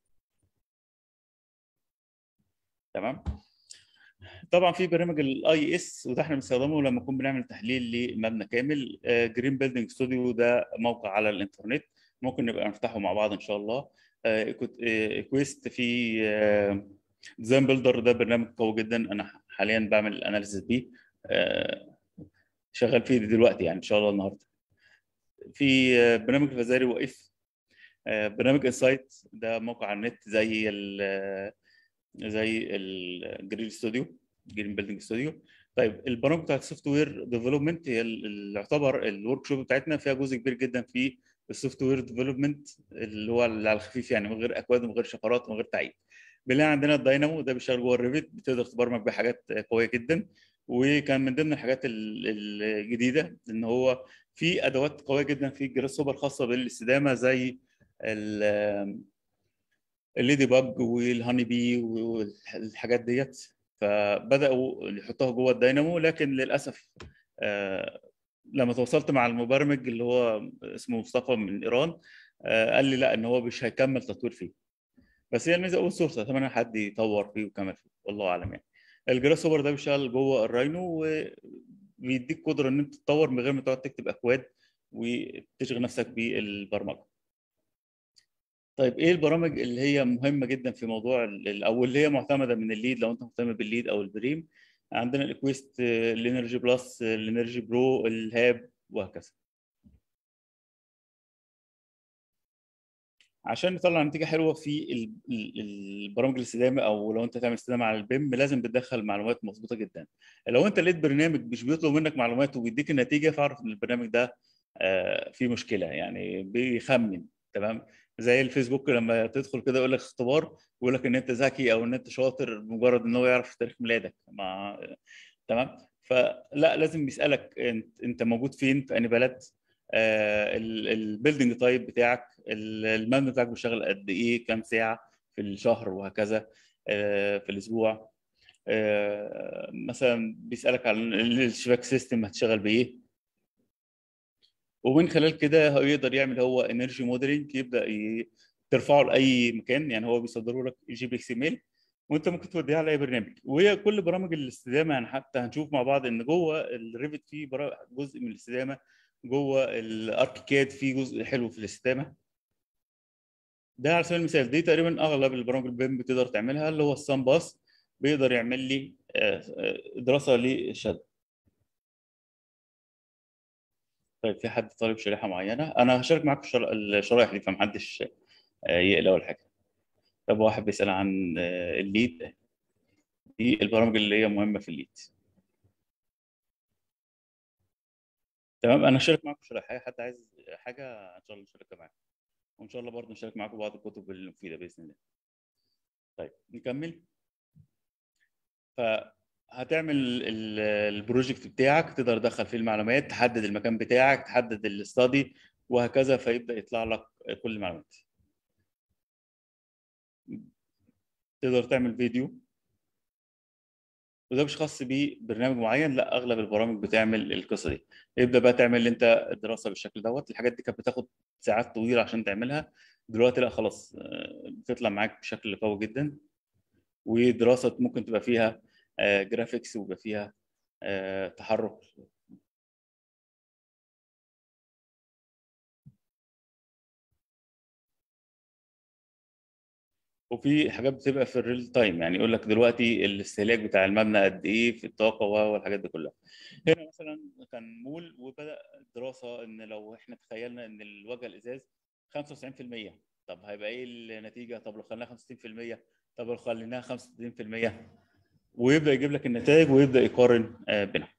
تمام طبعا في برنامج الاي اس وده احنا بنستخدمه لما نكون بنعمل تحليل لمبنى كامل جرين بيلدينج ستوديو ده موقع على الانترنت ممكن نبقى نفتحه مع بعض ان شاء الله كويست في ديزاين بيلدر ده برنامج قوي جدا انا حاليا بعمل اناليسيس بيه شغال فيه دلوقتي يعني ان شاء الله النهارده في برنامج فازاري واف برنامج انسايت ده موقع على النت زي ال زي الجرين ستوديو جرين بيلدينج ستوديو طيب البرامج بتاعت السوفت وير ديفلوبمنت هي اللي يعتبر الورك شوب بتاعتنا فيها جزء كبير جدا في السوفت وير ديفلوبمنت اللي هو اللي على الخفيف يعني من غير اكواد ومن غير شفرات ومن غير تعقيد بنلاقي عندنا الداينامو ده بيشتغل جوه الريفت بتقدر تبرمج بحاجات قويه جدا وكان من ضمن الحاجات الجديده ان هو في ادوات قويه جدا في الجراس سوبر خاصه بالاستدامه زي الليدي باج والهاني بي والحاجات ديت فبداوا يحطوها جوه الداينامو لكن للاسف آه لما تواصلت مع المبرمج اللي هو اسمه مصطفى من ايران آه قال لي لا ان هو مش هيكمل تطوير فيه بس هي الميزه اول سورس اتمنى حد يطور فيه ويكمل فيه والله اعلم يعني الجراس سوبر ده بيشتغل جوه الراينو وبيديك قدره ان انت تطور من غير ما تقعد تكتب اكواد وتشغل نفسك بالبرمجه طيب ايه البرامج اللي هي مهمه جدا في موضوع او اللي هي معتمده من الليد لو انت مهتم بالليد او البريم عندنا الاكويست الانرجي بلس الانرجي برو الهاب وهكذا عشان نطلع نتيجه حلوه في البرامج الاستدامه او لو انت تعمل استدامه على البيم لازم بتدخل معلومات مظبوطه جدا لو انت لقيت برنامج مش بيطلب منك معلومات وبيديك النتيجه فاعرف ان البرنامج ده فيه مشكله يعني بيخمن تمام زي الفيسبوك لما تدخل كده يقول لك اختبار ويقول لك ان انت ذكي او ان انت شاطر مجرد ان هو يعرف تاريخ ميلادك مع تمام فلا لازم بيسالك انت, انت موجود فين في انهي بلد آه البيلدنج تايب بتاعك المبنى بتاعك بيشتغل قد ايه كام ساعه في الشهر وهكذا آه في الاسبوع آه مثلا بيسالك عن الشباك سيستم هتشتغل بايه ومن خلال كده يقدر يعمل هو انرجي موديلنج يبدا ترفعه لاي مكان يعني هو بيصدره لك جي بي اكس ميل وانت ممكن توديه على اي برنامج وهي كل برامج الاستدامه يعني حتى هنشوف مع بعض ان جوه الريفت فيه جزء من الاستدامه جوه الاركيكاد فيه جزء حلو في الاستدامه ده على سبيل المثال دي تقريبا اغلب البرامج البيم بتقدر تعملها اللي هو السان باس بيقدر يعمل لي دراسه للشد طيب في حد طالب شريحه معينه انا هشارك معاكم الشرايح دي فمحدش يقلق ولا حاجه طب واحد بيسال عن الليد دي البرامج اللي هي مهمه في الليد تمام انا هشارك معاكم شريحه اي حد عايز حاجه ان شاء الله نشاركها معاكم وان شاء الله برضه نشارك معاكم بعض الكتب المفيده باذن الله طيب نكمل فهتعمل ال- البروجكت بتاعك تقدر تدخل فيه المعلومات تحدد المكان بتاعك تحدد الاستادي وهكذا فيبدا يطلع لك كل المعلومات تقدر تعمل فيديو وده مش خاص ببرنامج معين لا اغلب البرامج بتعمل القصه دي يبدا بقى تعمل انت الدراسه بالشكل دوت الحاجات دي كانت بتاخد ساعات طويله عشان تعملها دلوقتي لا خلاص آه، بتطلع معاك بشكل قوي جدا ودراسه ممكن تبقى فيها جرافيكس ويبقى فيها آه، تحرك وفي حاجات بتبقى في الريل تايم يعني يقول لك دلوقتي الاستهلاك بتاع المبنى قد ايه في الطاقه والحاجات دي كلها هنا مثلا كان مول وبدا دراسه ان لو احنا تخيلنا ان الواجهه الازاز 95% طب هيبقى ايه النتيجه طب لو خليناها 65% طب لو خليناها 65% ويبدا يجيب لك النتائج ويبدا يقارن آه، بينهم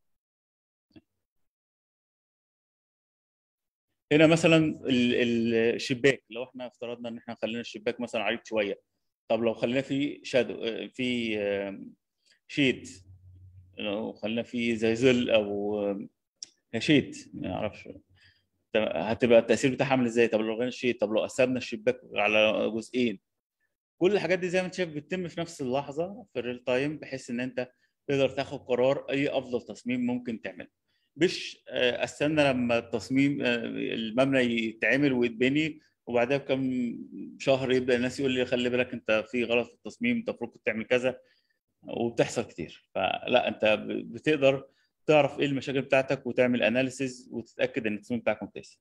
هنا مثلا ال- ال- الشباك لو احنا افترضنا ان احنا خلينا الشباك مثلا عريض شويه طب لو خلينا فيه شادو آه، في آم، شيد لو خلينا فيه زي ظل او آم، شيد ما اعرفش طب هتبقى التاثير بتاعها عامل ازاي طب لو غيرنا الشيد طب لو قسمنا الشباك على جزئين كل الحاجات دي زي ما انت شايف بتتم في نفس اللحظه في الريل تايم بحيث ان انت تقدر تاخد قرار اي افضل تصميم ممكن تعمله مش آه، استنى لما التصميم آه، المبنى يتعمل ويتبني وبعدها بكم شهر يبدا الناس يقول لي خلي بالك انت في غلط في التصميم انت المفروض كنت تعمل كذا وبتحصل كتير فلا انت ب- بتقدر تعرف ايه المشاكل بتاعتك وتعمل اناليسيز وتتاكد ان التصميم بتاعك ممتاز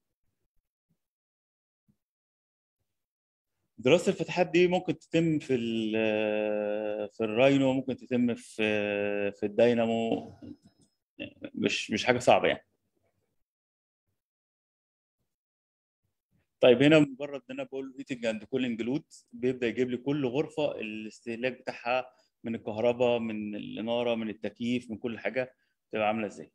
دراسة الفتحات دي ممكن تتم في ال- في الراينو ممكن تتم في في الداينامو مش مش حاجة صعبة يعني طيب هنا مجرد ان انا بقول هيتنج اند كولينج لود بيبدا يجيب لي كل غرفه الاستهلاك بتاعها من الكهرباء من الاناره من التكييف من كل حاجه تبقى عامله ازاي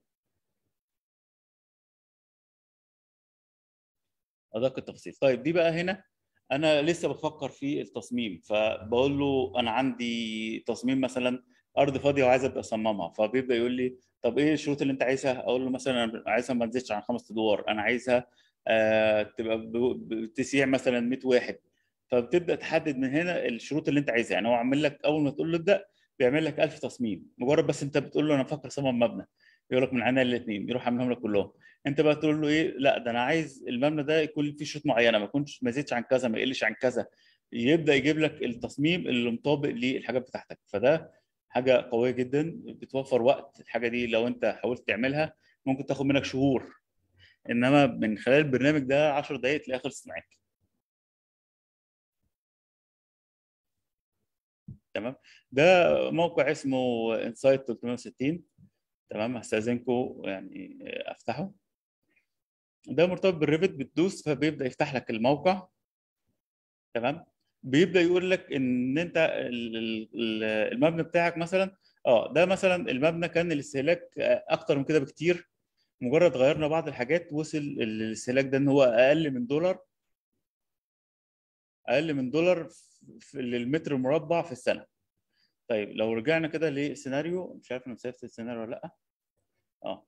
ادق التفاصيل طيب دي بقى هنا انا لسه بفكر في التصميم فبقول له انا عندي تصميم مثلا ارض فاضيه وعايز ابدا اصممها فبيبدا يقول لي طب ايه الشروط اللي انت عايزها اقول له مثلا انا عايزها ما تزيدش عن خمس ادوار انا عايزها آه تبقى ب- بتسيع مثلا 100 واحد فبتبدا تحدد من هنا الشروط اللي انت عايزها يعني هو عامل لك اول ما تقول له ابدا بيعمل لك 1000 تصميم مجرد بس انت بتقول له انا بفكر اصمم مبنى يقول لك من عينيا الاثنين يروح عاملهم لك كلهم انت بقى تقول له ايه لا ده انا عايز المبنى ده يكون فيه شروط معينه ما يكونش ما يزيدش عن كذا ما يقلش عن كذا يبدا يجيب لك التصميم اللي مطابق للحاجات بتاعتك فده حاجه قويه جدا بتوفر وقت الحاجه دي لو انت حاولت تعملها ممكن تاخد منك شهور انما من خلال البرنامج ده 10 دقائق تلاقيها خلصت معاك تمام ده موقع اسمه انسايت 360 تمام هستاذنكم يعني افتحه ده مرتبط بالريفت بتدوس فبيبدا يفتح لك الموقع تمام بيبدا يقول لك ان انت ال- ال- المبنى بتاعك مثلا اه ده مثلا المبنى كان الاستهلاك اكتر من كده بكتير مجرد غيرنا بعض الحاجات وصل الاستهلاك ده ان هو اقل من دولار اقل من دولار في للمتر مربع في السنه طيب لو رجعنا كده لسيناريو مش عارف انا مسافه السيناريو ولا لا اه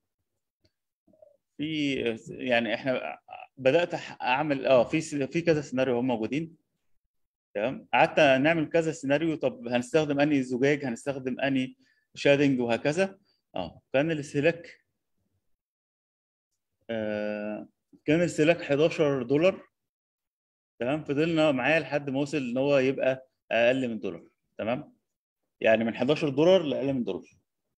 في يعني احنا بدات أح- اعمل اه في س- في كذا سيناريو هم موجودين تمام قعدت نعمل كذا سيناريو طب هنستخدم انهي زجاج هنستخدم انهي شادنج وهكذا اه كان الاستهلاك آه كان الاستهلاك 11 دولار تمام فضلنا معاه لحد ما وصل ان هو يبقى اقل من دولار تمام يعني من 11 دولار لاقل من دولار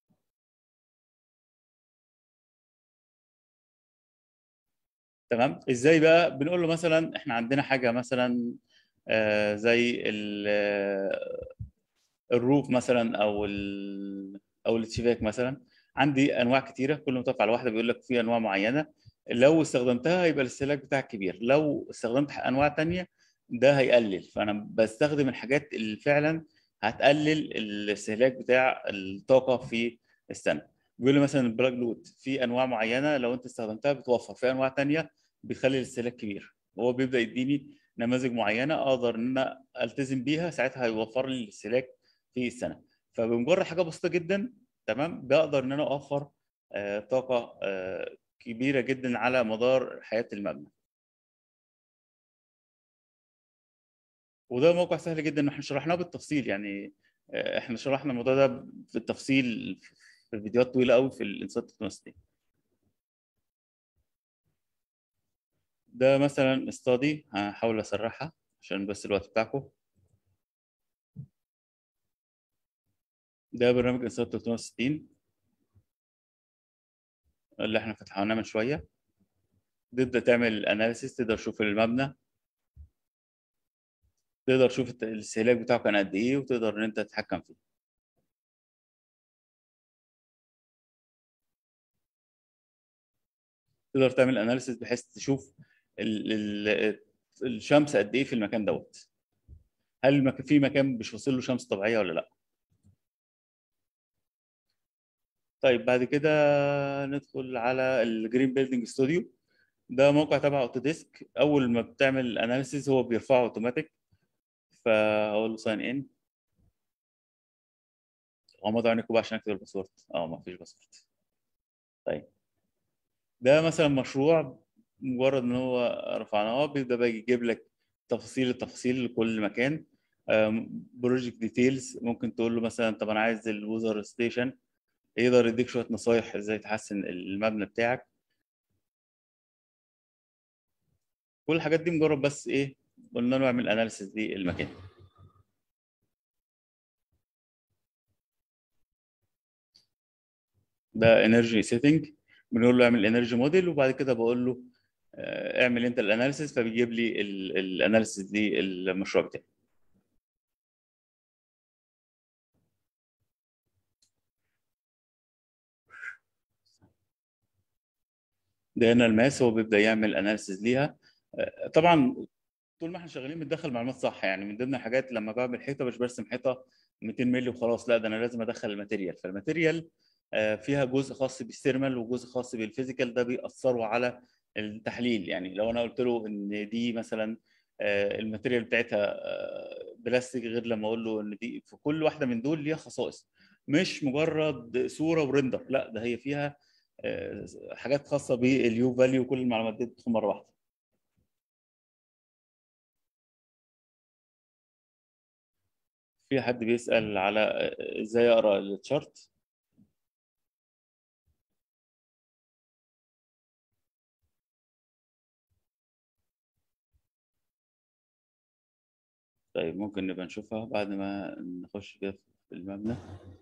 تمام ازاي بقى بنقول له مثلا احنا عندنا حاجه مثلا آه زي ال- آه، الروف مثلا او ال او الاتشباك مثلا عندي انواع كتيره كل ما تقف على واحده بيقول لك في انواع معينه لو استخدمتها يبقى الاستهلاك بتاعك كبير لو استخدمت انواع تانية ده هيقلل فانا بستخدم الحاجات اللي فعلا هتقلل الاستهلاك بتاع الطاقه في السنه بيقول لي مثلا البلاك لود في انواع معينه لو انت استخدمتها بتوفر في انواع تانية بتخلي الاستهلاك كبير هو بيبدا يديني نماذج معينه اقدر ان انا التزم بيها ساعتها هيوفر لي الاستهلاك في السنه فبمجرد حاجه بسيطه جدا تمام بقدر ان انا اوفر آه، طاقه آه، كبيره جدا على مدار حياه المبنى وده موقع سهل جدا احنا شرحناه بالتفصيل يعني آه، احنا شرحنا الموضوع ده بالتفصيل في فيديوهات طويله قوي في الانسات تكنولوجي ده مثلا استادي هحاول اسرحها عشان بس الوقت بتاعكم ده برنامج انسات 360 اللي احنا فتحناه من شويه تبدا تعمل اناليسيس تقدر تشوف المبنى تقدر تشوف الت- الاستهلاك بتاعه كان قد ايه وتقدر ان انت تتحكم فيه تقدر تعمل اناليسيس بحيث تشوف ال ال الشمس قد ايه في المكان دوت هل المكان في مكان مش واصل له شمس طبيعيه ولا لا طيب بعد كده ندخل على الجرين بيلدينج ستوديو ده موقع تبع اوتوديسك اول ما بتعمل اناليسيس هو بيرفعه اوتوماتيك فاقول له ساين ان غمضوا عينكم بقى عشان اكتب الباسورد اه ما فيش باسورد طيب ده مثلا مشروع مجرد ان هو رفعناه بيبدا بقى يجيب لك تفاصيل التفاصيل لكل مكان بروجكت ديتيلز ممكن تقول له مثلا طب انا عايز الوزر ستيشن يقدر يديك شويه نصايح ازاي تحسن المبنى بتاعك كل الحاجات دي مجرد بس ايه قلنا له اعمل اناليسيس للمكان ده انرجي سيتنج بنقول له اعمل انرجي موديل وبعد كده بقول له آه، اعمل انت الاناليسيس فبيجيب لي الاناليسيس دي المشروع بتاعي ده هنا الماس هو بيبدا يعمل اناليسيس ليها آه، طبعا طول ما احنا شغالين بندخل معلومات صح يعني من ضمن الحاجات لما بعمل حيطه مش برسم حيطه 200 مللي وخلاص لا ده انا لازم ادخل الماتيريال فالماتيريال آه، فيها جزء خاص بالثيرمال وجزء خاص بالفيزيكال ده بيأثروا على التحليل يعني لو انا قلت له ان دي مثلا آه، الماتيريال بتاعتها آه، بلاستيك غير لما اقول له ان دي في كل واحده من دول ليها خصائص مش مجرد صوره وريندر لا ده هي فيها آه، حاجات خاصه باليو فاليو وكل المعلومات دي بتدخل مره واحده في حد بيسأل على آه، ازاي اقرا التشارت طيب ممكن نبقى نشوفها بعد ما نخش كده في المبنى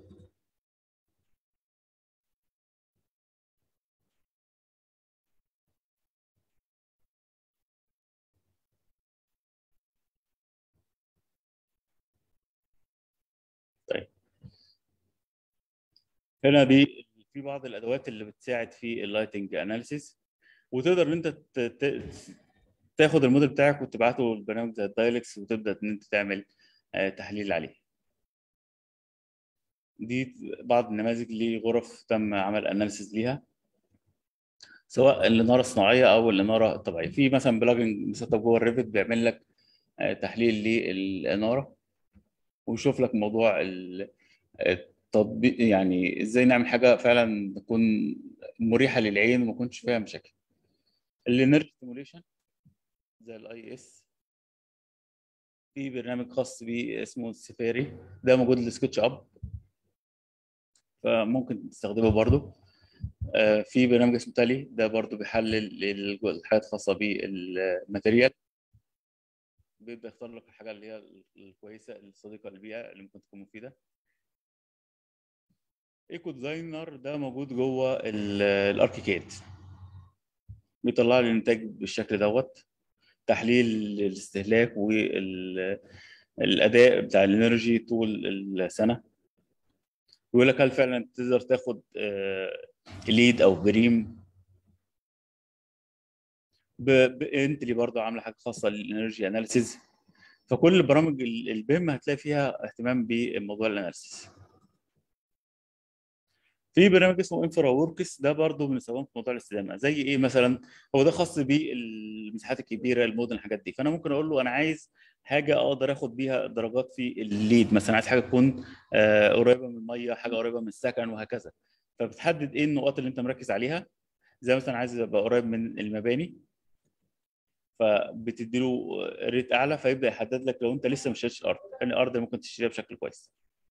طيب هنا دي في بعض الادوات اللي بتساعد في اللايتنج اناليسيس وتقدر ان انت ت- ت- تاخد الموديل بتاعك وتبعته لبرنامج زي الدايلكس وتبدا ان انت تعمل آه، تحليل عليه دي بعض النماذج لغرف تم عمل اناليسيس ليها سواء الاناره الصناعيه او الاناره الطبيعيه في مثلا بلجن مسطب جوه الريفت بيعمل لك آه، تحليل للاناره ويشوف لك موضوع ال- التطبيق يعني ازاي نعمل حاجه فعلا تكون مريحه للعين وما يكونش فيها مشاكل الانرجي ستيموليشن زي الاي اس في برنامج خاص بيه اسمه السفاري ده موجود للسكتش اب فممكن تستخدمه برضو آه، في برنامج اسمه تالي ده برضو بيحلل ال- الحاجات الخاصه بالماتيريال بيبدا يختار لك الحاجه اللي هي الكويسه الصديقه للبيئه اللي ممكن تكون مفيده ايكو ديزاينر ده موجود جوه ال- الاركيكاد بيطلع لي الانتاج بالشكل دوت تحليل الاستهلاك والاداء بتاع الانرجي طول السنه ويقول لك هل فعلا تقدر تاخد ليد او بريم بانتلي برضه عامله حاجه خاصه للانرجي اناليسيز فكل برامج ال- البيم هتلاقي فيها اهتمام بموضوع الاناليسيز في برنامج اسمه انفرا وركس ده برضه بنستخدمه في موضوع الاستدامه زي ايه مثلا هو ده خاص المساحات الكبيره المدن الحاجات دي فانا ممكن اقول له انا عايز حاجه اقدر اخد بيها درجات في الليد مثلا عايز حاجه تكون آه، قريبه من الميه حاجه قريبه من السكن وهكذا فبتحدد ايه النقاط اللي انت مركز عليها زي مثلا عايز ابقى قريب من المباني فبتدي له ريت اعلى فيبدا يحدد لك لو انت لسه ما اشتريتش الارض يعني الارض ممكن تشتريها بشكل كويس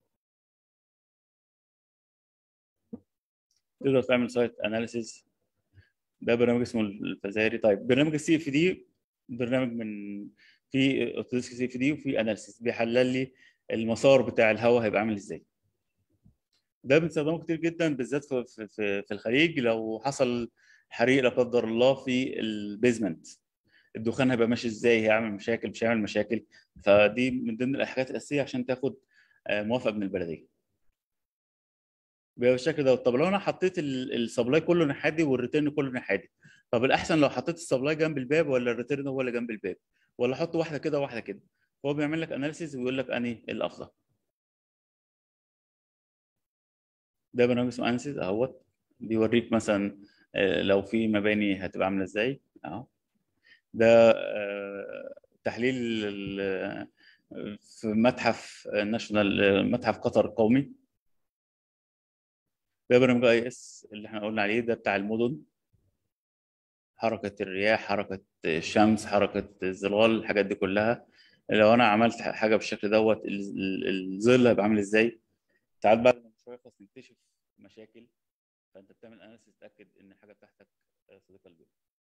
تقدر تعمل سايت اناليسيز ده برنامج اسمه الفزاري طيب برنامج السي اف دي برنامج من في اوتوديسك سي اف دي وفي اناليسيز بيحلل لي المسار بتاع الهواء هيبقى عامل ازاي ده بنستخدمه كتير جدا بالذات في في في, في الخليج لو حصل حريق لا قدر الله في البيزمنت الدخان هيبقى ماشي ازاي هيعمل مشاكل مش هيعمل مشاكل فدي من ضمن الحاجات الاساسيه عشان تاخد آه، موافقه من البلديه بيبقى بالشكل ده طب لو انا حطيت ال- السبلاي كله ناحيتي والريتيرن كله ناحيتي طب الاحسن لو حطيت السبلاي جنب الباب ولا الريتيرن هو اللي جنب الباب ولا احط واحده كده وواحده كده هو بيعمل لك اناليسيز ويقول لك انهي الافضل ده برنامج اسمه اناليسيز اهوت بيوريك مثلا آه، لو في مباني هتبقى عامله ازاي اهو ده آه، تحليل ال- في متحف ناشونال متحف قطر القومي ده برنامج اي اس اللي احنا قلنا عليه ده بتاع المدن حركة الرياح حركة الشمس حركة الظلال الحاجات دي كلها لو انا عملت حاجة بالشكل دوت ال- ال- الظل هيبقى عامل ازاي ساعات بعد ما المشروع يخلص نكتشف مشاكل فانت بتعمل اناليسيس تتاكد ان الحاجة بتاعتك صديقة للبيئة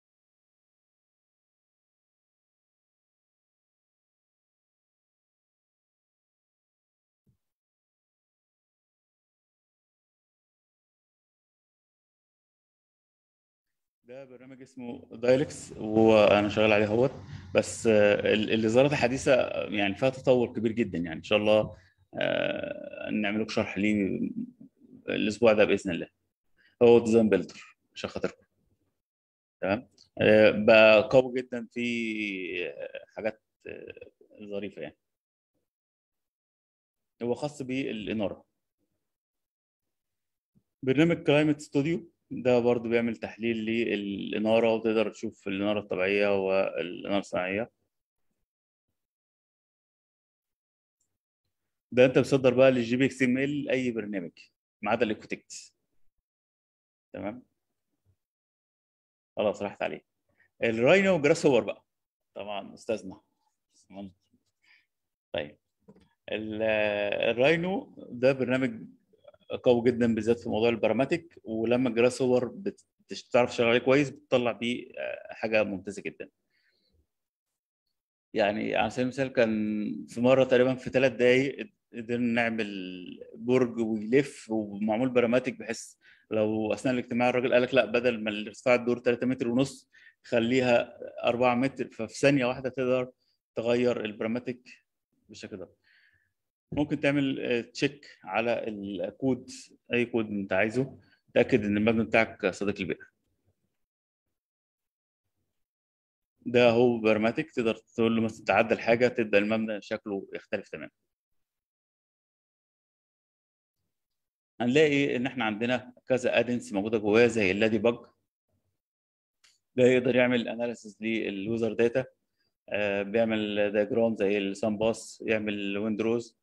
ده برنامج اسمه دايلكس وانا شغال عليه اهوت بس آه، ال- الإصدارات الحديثة آه، يعني فيها تطور كبير جدا يعني ان شاء الله آه، نعمل لكم شرح ليه الاسبوع ده باذن الله هو ديزاين بيلدر عشان خاطركم تمام آه، بقى قوي جدا في آه، حاجات آه، ظريفه يعني هو خاص بالاناره برنامج كلايمت ستوديو ده برضو بيعمل تحليل للإنارة وتقدر تشوف الإنارة الطبيعية والإنارة الصناعية ده أنت بتصدر بقى للجي بي اكس ام ال أي برنامج ما عدا الإيكوتكت تمام خلاص راحت عليه الراينو جراس هوبر بقى طبعا أستاذنا طيب ال- الراينو ده برنامج قوي جدا بالذات في موضوع البراماتيك ولما الجراس هوبر بتعرف تشتغل عليه كويس بتطلع بيه آه، حاجه ممتازه جدا يعني على سبيل المثال كان في مره تقريبا في ثلاث دقائق قدرنا نعمل برج ويلف ومعمول براماتيك بحيث لو اثناء الاجتماع الراجل قال لك لا بدل ما ارتفاع الدور 3 متر ونص خليها 4 متر ففي ثانيه واحده تقدر تغير البراماتيك بالشكل ده ممكن تعمل تشيك على الكود اي كود انت عايزه تاكد ان المبنى بتاعك صديق للبيئه ده هو برماتيك تقدر تقول له مثلا تعدل حاجه تبدا المبنى شكله يختلف تماما هنلاقي ان احنا عندنا كذا ادنس موجوده جواه زي اللادي باج ده يقدر يعمل اناليسيس للوزر داتا بيعمل دياجرام زي السان باس يعمل ويندروز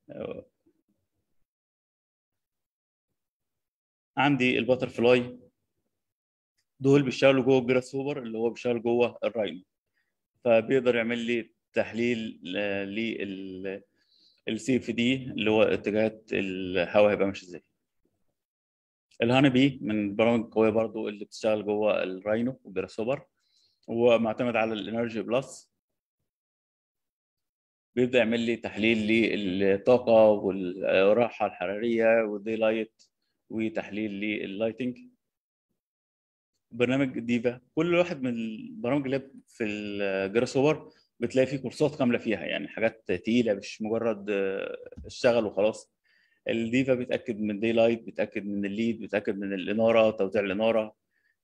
عندي الباتر فلاي دول بيشتغلوا جوه الجراس هوبر اللي هو بيشتغل جوه الراينو فبيقدر يعمل لي تحليل لل السي اف دي اللي هو اتجاهات الهواء هيبقى ماشي ازاي الهاني بي من البرامج القويه برضو اللي بتشتغل جوه الراينو والجراس هوبر ومعتمد على الانرجي بلس بيبدا يعمل لي تحليل للطاقه والراحه الحراريه والدي لايت وتحليل لللايتنج برنامج ديفا كل واحد من البرامج اللي في الجراس هوبر بتلاقي فيه كورسات كامله فيها يعني حاجات تقيله مش مجرد اشتغل وخلاص الديفا بيتاكد من الدي لايت بيتاكد من الليد بيتاكد من الاناره توزيع الاناره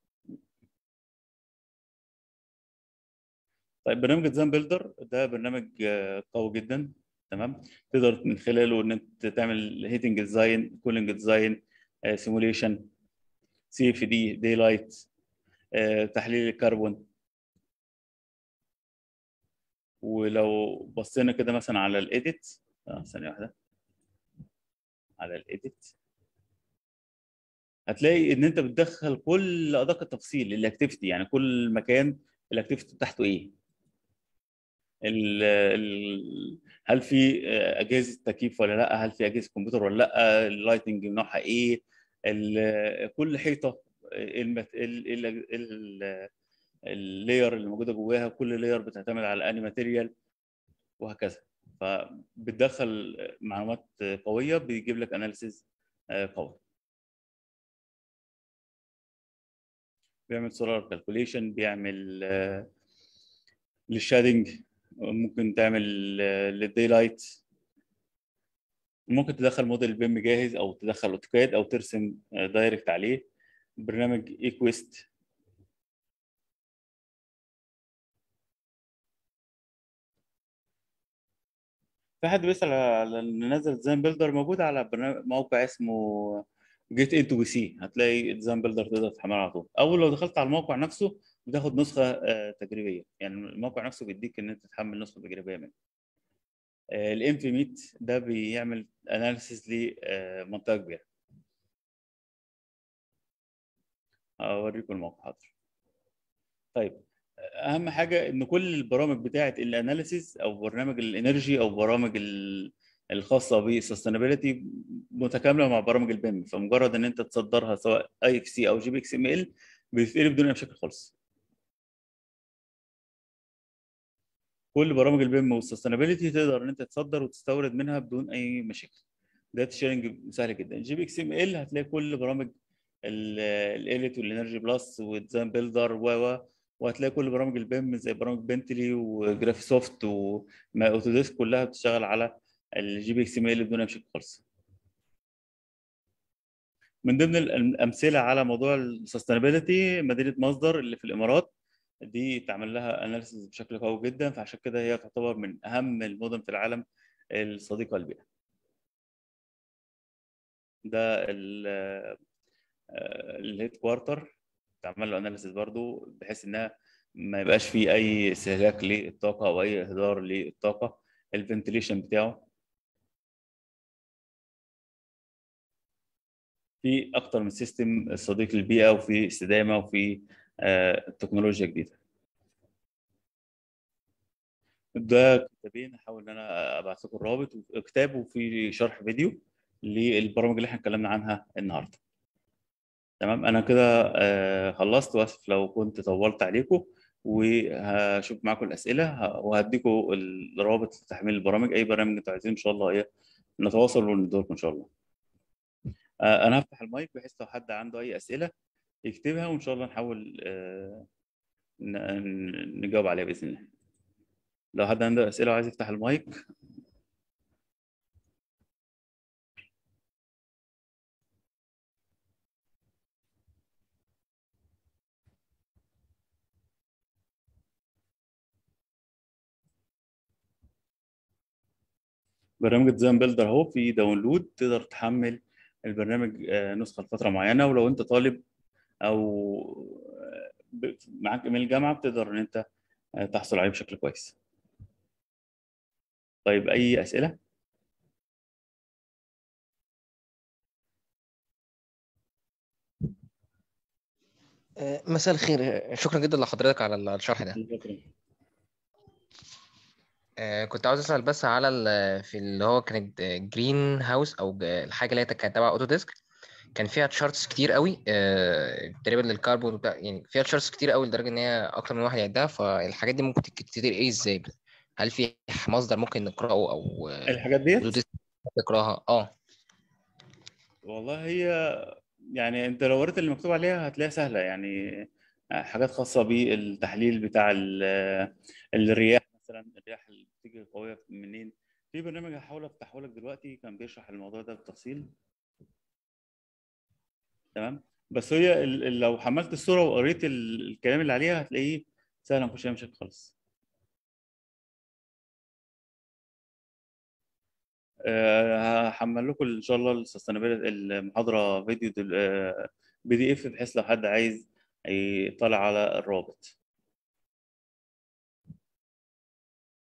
طيب برنامج ديزاين بيلدر ده برنامج قوي جدا تمام تقدر من خلاله ان انت تعمل هيتنج ديزاين كولينج ديزاين سيموليشن سي اف دي دي لايت تحليل الكربون ولو بصينا كده مثلا على الايديت ثانيه واحده على الايديت هتلاقي ان انت بتدخل كل ادق التفاصيل الاكتيفيتي يعني كل مكان الاكتيفيتي بتاعته ايه ال ال هل في اجهزه تكييف ولا لا هل في اجهزه كمبيوتر ولا لا اللايتنج نوعها ايه ال- كل حيطه المت... ال... ال... ال... اللاير اللي موجوده جواها كل لاير بتعتمد على اني ماتيريال وهكذا فبتدخل معلومات قويه بيجيب لك اناليسيز قوي بيعمل سولار كالكوليشن بيعمل للشادنج ممكن تعمل للدي لايت ممكن تدخل موديل بيم جاهز او تدخل اوتوكاد او ترسم دايركت عليه برنامج ايكويست في حد بيسأل على اللي نزل ديزاين بيلدر موجود على برنامج موقع اسمه جيت انتو بي سي هتلاقي ديزاين بيلدر تقدر تحمله على طول اول لو دخلت على الموقع نفسه بتاخد نسخه آه، تجريبيه يعني الموقع نفسه بيديك ان انت تحمل نسخه تجريبيه منه الام في ميت ده بيعمل اناليسيز لمنطقه كبيره اوريكم الموقع حاضر طيب اهم حاجه ان كل البرامج بتاعه الاناليسيز او برنامج الانرجي او برامج ال- الخاصه بالسستينابيلتي متكامله مع برامج البيم فمجرد ان انت تصدرها سواء اي اف سي او جي بي اكس ام ال بتتقلب الدنيا بشكل خالص كل برامج البيم والسستينابيلتي تقدر ان انت تصدر وتستورد منها بدون اي مشاكل داتا شيرنج سهل جدا جي بي اكس ام ال هتلاقي كل برامج الاليت والانرجي بلس وديزاين بيلدر و و وهتلاقي كل برامج البيم زي برامج بنتلي وجرافي سوفت واوتوديسك كلها بتشتغل على الجي بي اكس ام ال بدون اي مشاكل خالص من ضمن الامثله على موضوع السستينابيلتي مدينه مصدر اللي في الامارات دي تعمل لها اناليسيس بشكل قوي جدا فعشان كده هي تعتبر من اهم المدن في العالم الصديقه للبيئه ده الهيد كوارتر تعمل له اناليسيس برضو بحيث انها ما يبقاش فيه اي استهلاك للطاقه او اي اهدار للطاقه الفنتليشن بتاعه في اكتر من سيستم صديق للبيئه وفي استدامه وفي آه، تكنولوجيا جديده ده كتابين هحاول ان انا ابعت لكم الرابط كتاب وفي شرح فيديو للبرامج اللي احنا اتكلمنا عنها النهارده تمام انا كده آه، خلصت واسف لو كنت طولت عليكم وهشوف معاكم الاسئله ه- وهديكم الرابط لتحميل البرامج اي برنامج انتوا عايزين ان شاء الله ايه نتواصل وندوركم ان شاء الله آه، انا هفتح المايك بحيث لو حد عنده اي اسئله يكتبها وان شاء الله نحاول آه، ن- ن- نجاوب عليها باذن الله لو حد عنده اسئله وعايز يفتح المايك برنامج ديزاين بيلدر اهو في داونلود تقدر تحمل البرنامج آه، نسخه لفتره معينه ولو انت طالب او آه، ب- معاك ايميل الجامعه بتقدر ان انت آه، تحصل عليه بشكل كويس طيب اي اسئله آه، مساء الخير آه، شكرا جدا لحضرتك على الشرح ده شكرا آه، كنت عاوز اسال بس على ال- في اللي هو كانت جرين هاوس او ج- الحاجه اللي هي كانت تبع اوتوديسك كان فيها تشارتس كتير قوي آه، تقريبا للكربون وبتاع يعني فيها تشارتس كتير قوي لدرجه ان هي اكتر من واحد يعدها فالحاجات دي ممكن تتكتب ايه ازاي هل في مصدر ممكن نقراه او آه، الحاجات ديت اوتوديسك تقراها اه والله هي يعني انت لو قريت اللي مكتوب عليها هتلاقيها سهله يعني حاجات خاصه بالتحليل بتاع ال- الرياح مثلا الرياح اللي بتيجي قويه منين في برنامج هحاول افتحه لك دلوقتي كان بيشرح الموضوع ده بالتفصيل تمام بس هي ال- ال- لو حملت الصوره وقريت ال- الكلام اللي عليها هتلاقيه سهل مفيش اي مشاكل خالص أه هحمل لكم ان شاء الله السستينابيلتي المحاضره فيديو بي دي اف بحيث لو حد عايز يطلع على الرابط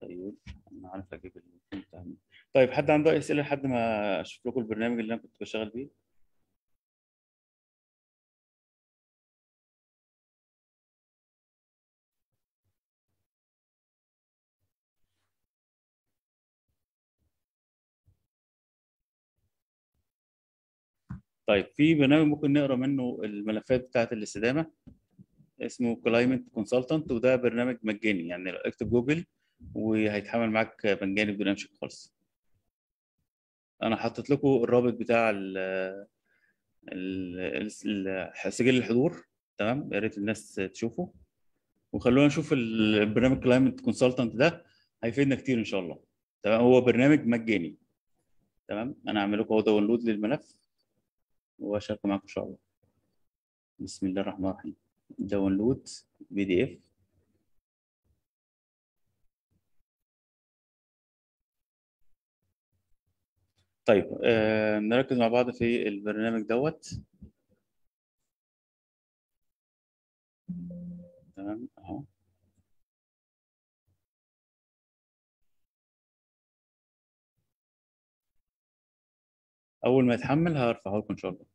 طيب انا عارف اجيب اللينك بتاع مين. طيب حد عنده اي اسئله لحد ما اشوف لكم البرنامج اللي انا كنت بشتغل بيه طيب في برنامج ممكن نقرا منه الملفات بتاعه الاستدامه اسمه كلايمت كونسلتنت وده برنامج مجاني يعني اكتب جوجل وهيتحمل معاك مجاني بدون اي مشاكل خالص انا حطيت لكم الرابط بتاع ال ال- ال- سجل الحضور تمام يا ريت الناس تشوفه وخلونا نشوف البرنامج كلايمت كونسلتنت ده هيفيدنا كتير ان شاء الله تمام هو برنامج مجاني تمام انا هعمل لكم اهو داونلود للملف واشاركه معاكم ان شاء الله بسم الله الرحمن الرحيم داونلود بي دي اف طيب آه نركز مع بعض في البرنامج دوت تمام اهو اول ما يتحمل هرفعه لكم ان شاء الله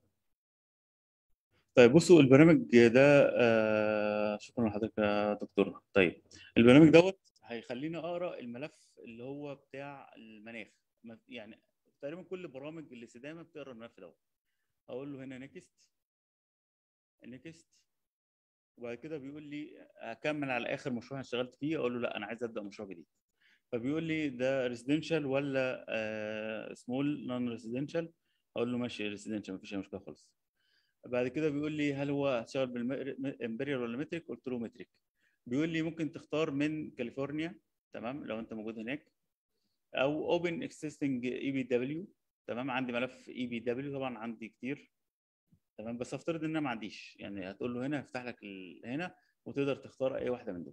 طيب بصوا البرنامج ده آه شكرا لحضرتك يا دكتور طيب البرنامج دوت هيخليني اقرا الملف اللي هو بتاع المناخ ما- يعني تقريبا كل برامج الاستدامه بتقرا الملف دوت اقول له هنا نيكست نيكست وبعد كده بيقول لي اكمل على اخر مشروع انا اشتغلت فيه اقول له لا انا عايز ابدا مشروع جديد فبيقول لي ده ريزيدنشال ولا سمول نون ريزيدنشال اقول له ماشي ريزيدنشال مفيش اي مشكله خالص بعد كده بيقول لي هل هو هتشتغل بالامبريال ولا متريك قلت له متريك بيقول لي ممكن تختار من كاليفورنيا تمام لو انت موجود هناك او اوبن اكزيستنج اي بي دبليو تمام عندي ملف اي بي دبليو طبعا عندي كتير تمام بس افترض ان انا ما عنديش يعني هتقول له هنا هيفتح لك ال- هنا وتقدر تختار اي واحده من دول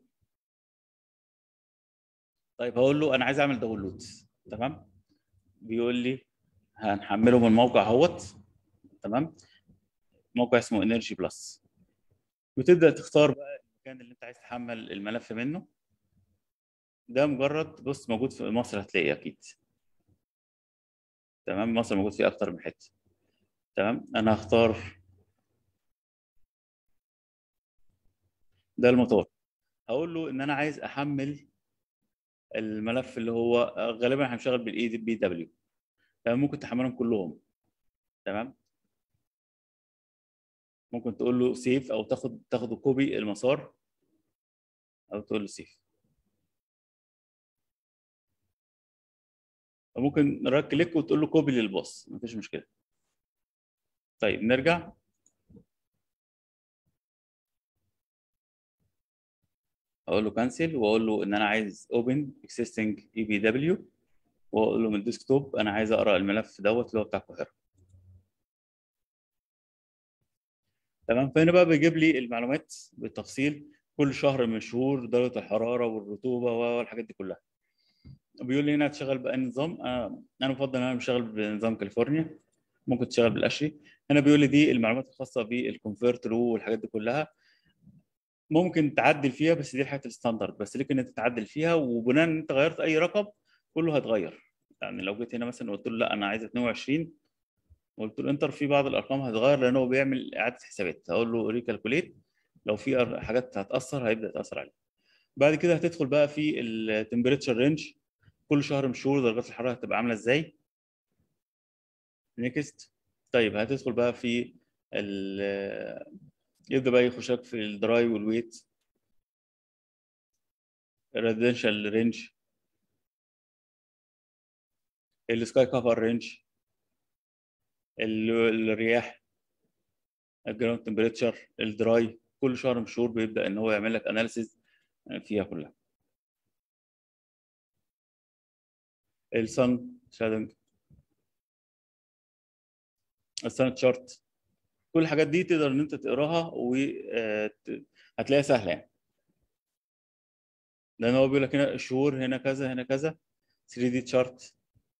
طيب هقول له انا عايز اعمل داونلود تمام بيقول لي هنحمله من الموقع اهوت تمام موقع اسمه انرجي بلس وتبدا تختار بقى المكان اللي انت عايز تحمل الملف منه ده مجرد بص موجود في مصر هتلاقيه اكيد تمام مصر موجود فيه اكتر من حته تمام انا هختار ده المطار هقول له ان انا عايز احمل الملف اللي هو غالبا هنشتغل بالاي بي دبليو تمام ممكن تحملهم كلهم تمام ممكن تقول له سيف او تاخد تاخد كوبي المسار او تقول له سيف ممكن رايت كليك وتقول له كوبي للباص مفيش مشكله طيب نرجع اقول له كانسل واقول له ان انا عايز اوبن اكزيستنج اي بي دبليو واقول له من الديسكتوب انا عايز اقرا الملف دوت اللي هو بتاع القاهره تمام فهنا بقى بيجيب لي المعلومات بالتفصيل كل شهر من الشهور درجه الحراره والرطوبه والحاجات دي كلها بيقول لي هنا هتشتغل بأي نظام انا انا بفضل ان انا بشتغل بنظام كاليفورنيا ممكن تشتغل بالاشري هنا بيقول لي دي المعلومات الخاصه بالكونفرت رو والحاجات دي كلها ممكن تعدل فيها بس دي الحاجات الستاندرد بس ليك ان انت تعدل فيها وبناء ان انت غيرت اي رقم كله هيتغير يعني لو جيت هنا مثلا قلت له لا انا عايز 22 قلت له انتر في بعض الارقام هتتغير لان هو بيعمل اعاده حسابات هقول له ريكالكوليت لو في أر- حاجات هتاثر هيبدا يتاثر عليها بعد كده هتدخل بقى في التمبريتشر رينج كل شهر من الشهور درجات الحراره هتبقى عامله ازاي نيكست طيب هتدخل بقى في ال يبدا بقى يخش لك في الدراي والويت الريزيدنشال رينج السكاي كفر رينج الرياح الجراوند تمبريتشر الدراي كل شهر من الشهور بيبدا ان هو يعمل لك اناليسيز فيها كلها السن شادنج السن تشارت كل الحاجات دي تقدر ان انت تقراها وهتلاقيها سهله يعني لان هو بيقول لك هنا الشهور هنا كذا هنا كذا 3 دي تشارت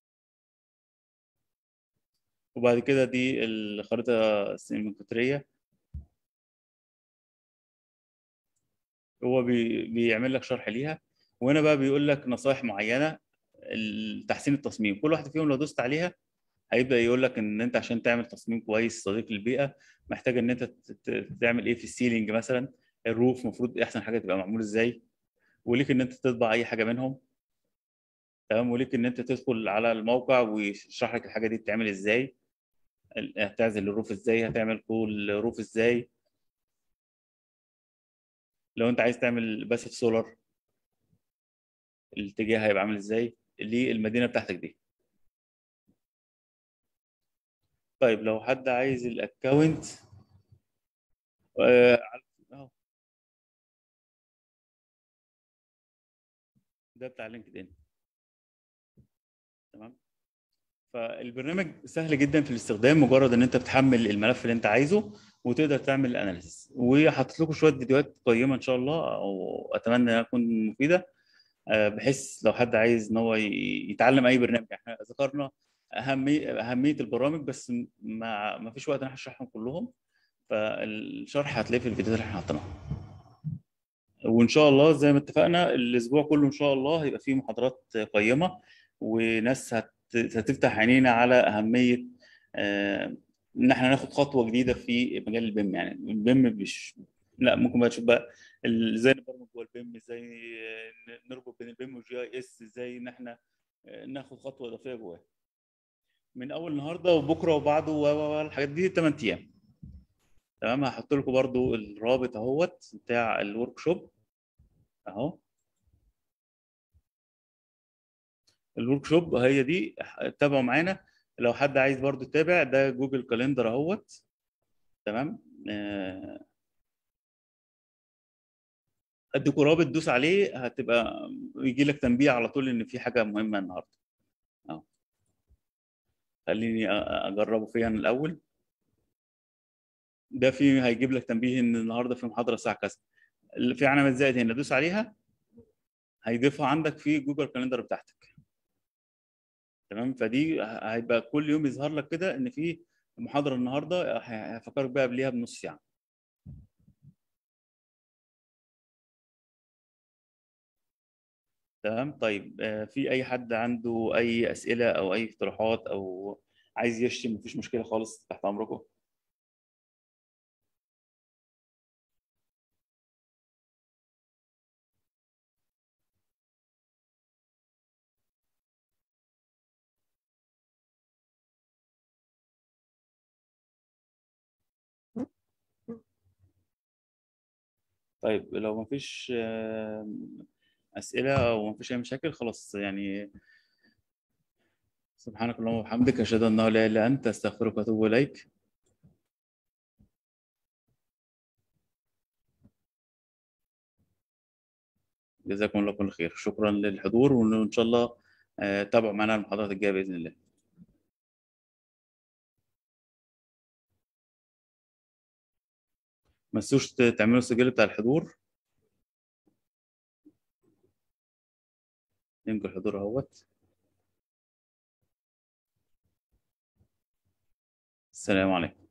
وبعد كده دي الخريطه السيمتريه هو بي... بيعمل لك شرح ليها وهنا بقى بيقول لك نصائح معينه لتحسين التصميم كل واحده فيهم لو دوست عليها هيبدا يقول لك ان انت عشان تعمل تصميم كويس صديق للبيئه محتاج ان انت ت- ت- تعمل ايه في السيلينج مثلا الروف المفروض احسن حاجه تبقى معمول ازاي وليك ان انت تطبع اي حاجه منهم تمام وليك ان انت تدخل على الموقع ويشرح لك الحاجه دي بتتعمل ازاي ال- هتعزل الروف ازاي هتعمل كل روف ازاي لو انت عايز تعمل باسف سولار الاتجاه هيبقى عامل ازاي للمدينه بتاعتك دي طيب لو حد عايز الاكونت آه، اهو ده بتاع لينكد ان تمام فالبرنامج سهل جدا في الاستخدام مجرد ان انت بتحمل الملف اللي انت عايزه وتقدر تعمل الاناليسيس وحاطط لكم شويه فيديوهات قيمه ان شاء الله او اتمنى انها تكون مفيده آه، بحيث لو حد عايز ان هو ي- يتعلم اي برنامج احنا ذكرنا اهميه اهميه البرامج بس ما ما فيش وقت ان احنا نشرحهم كلهم فالشرح هتلاقيه في الفيديوهات اللي احنا حاطينها وان شاء الله زي ما اتفقنا الاسبوع كله ان شاء الله هيبقى فيه محاضرات قيمه وناس هت... هتفتح عينينا على اهميه آه، ان احنا ناخد خطوه جديده في مجال البيم يعني البيم مش لا ممكن بقى تشوف بقى ال- ازاي نبرمج جوه البيم ازاي ن- نربط بين البيم والجي اي اس ازاي ان احنا آه، ناخد خطوه اضافيه جواه من اول النهارده وبكره وبعده و- و- و- الحاجات دي 8 ايام تمام هحط لكم برضو الرابط اهوت بتاع الورك شوب اهو الورك شوب هي دي تابعوا معانا لو حد عايز برضو يتابع ده جوجل كاليندر اهوت تمام آه، اديكوا رابط دوس عليه هتبقى يجي لك تنبيه على طول ان في حاجه مهمه النهارده اهو خليني أ- اجربه فيا أنا الاول ده في هيجيب لك تنبيه ان النهارده في محاضره الساعه كذا اللي في علامه زائد هنا دوس عليها هيضيفها عندك في جوجل كاليندر بتاعتك تمام فدي ه- هيبقى كل يوم يظهر لك كده ان في محاضره النهارده ه- هفكرك بقى قبليها بنص ساعه تمام طيب آه، في اي حد عنده اي اسئله او اي اقتراحات او عايز يشتم مفيش مشكله خالص تحت امركم طيب لو مفيش آه، اسئله او مفيش اي مشاكل خلاص يعني سبحانك اللهم وبحمدك اشهد ان لا اله الا انت استغفرك واتوب اليك جزاكم الله كل خير شكرا للحضور وان شاء الله آه، تابعوا معنا المحاضرات الجايه باذن الله ما تنسوش تعملوا السجل بتاع الحضور يمكن الحضور اهوت السلام عليكم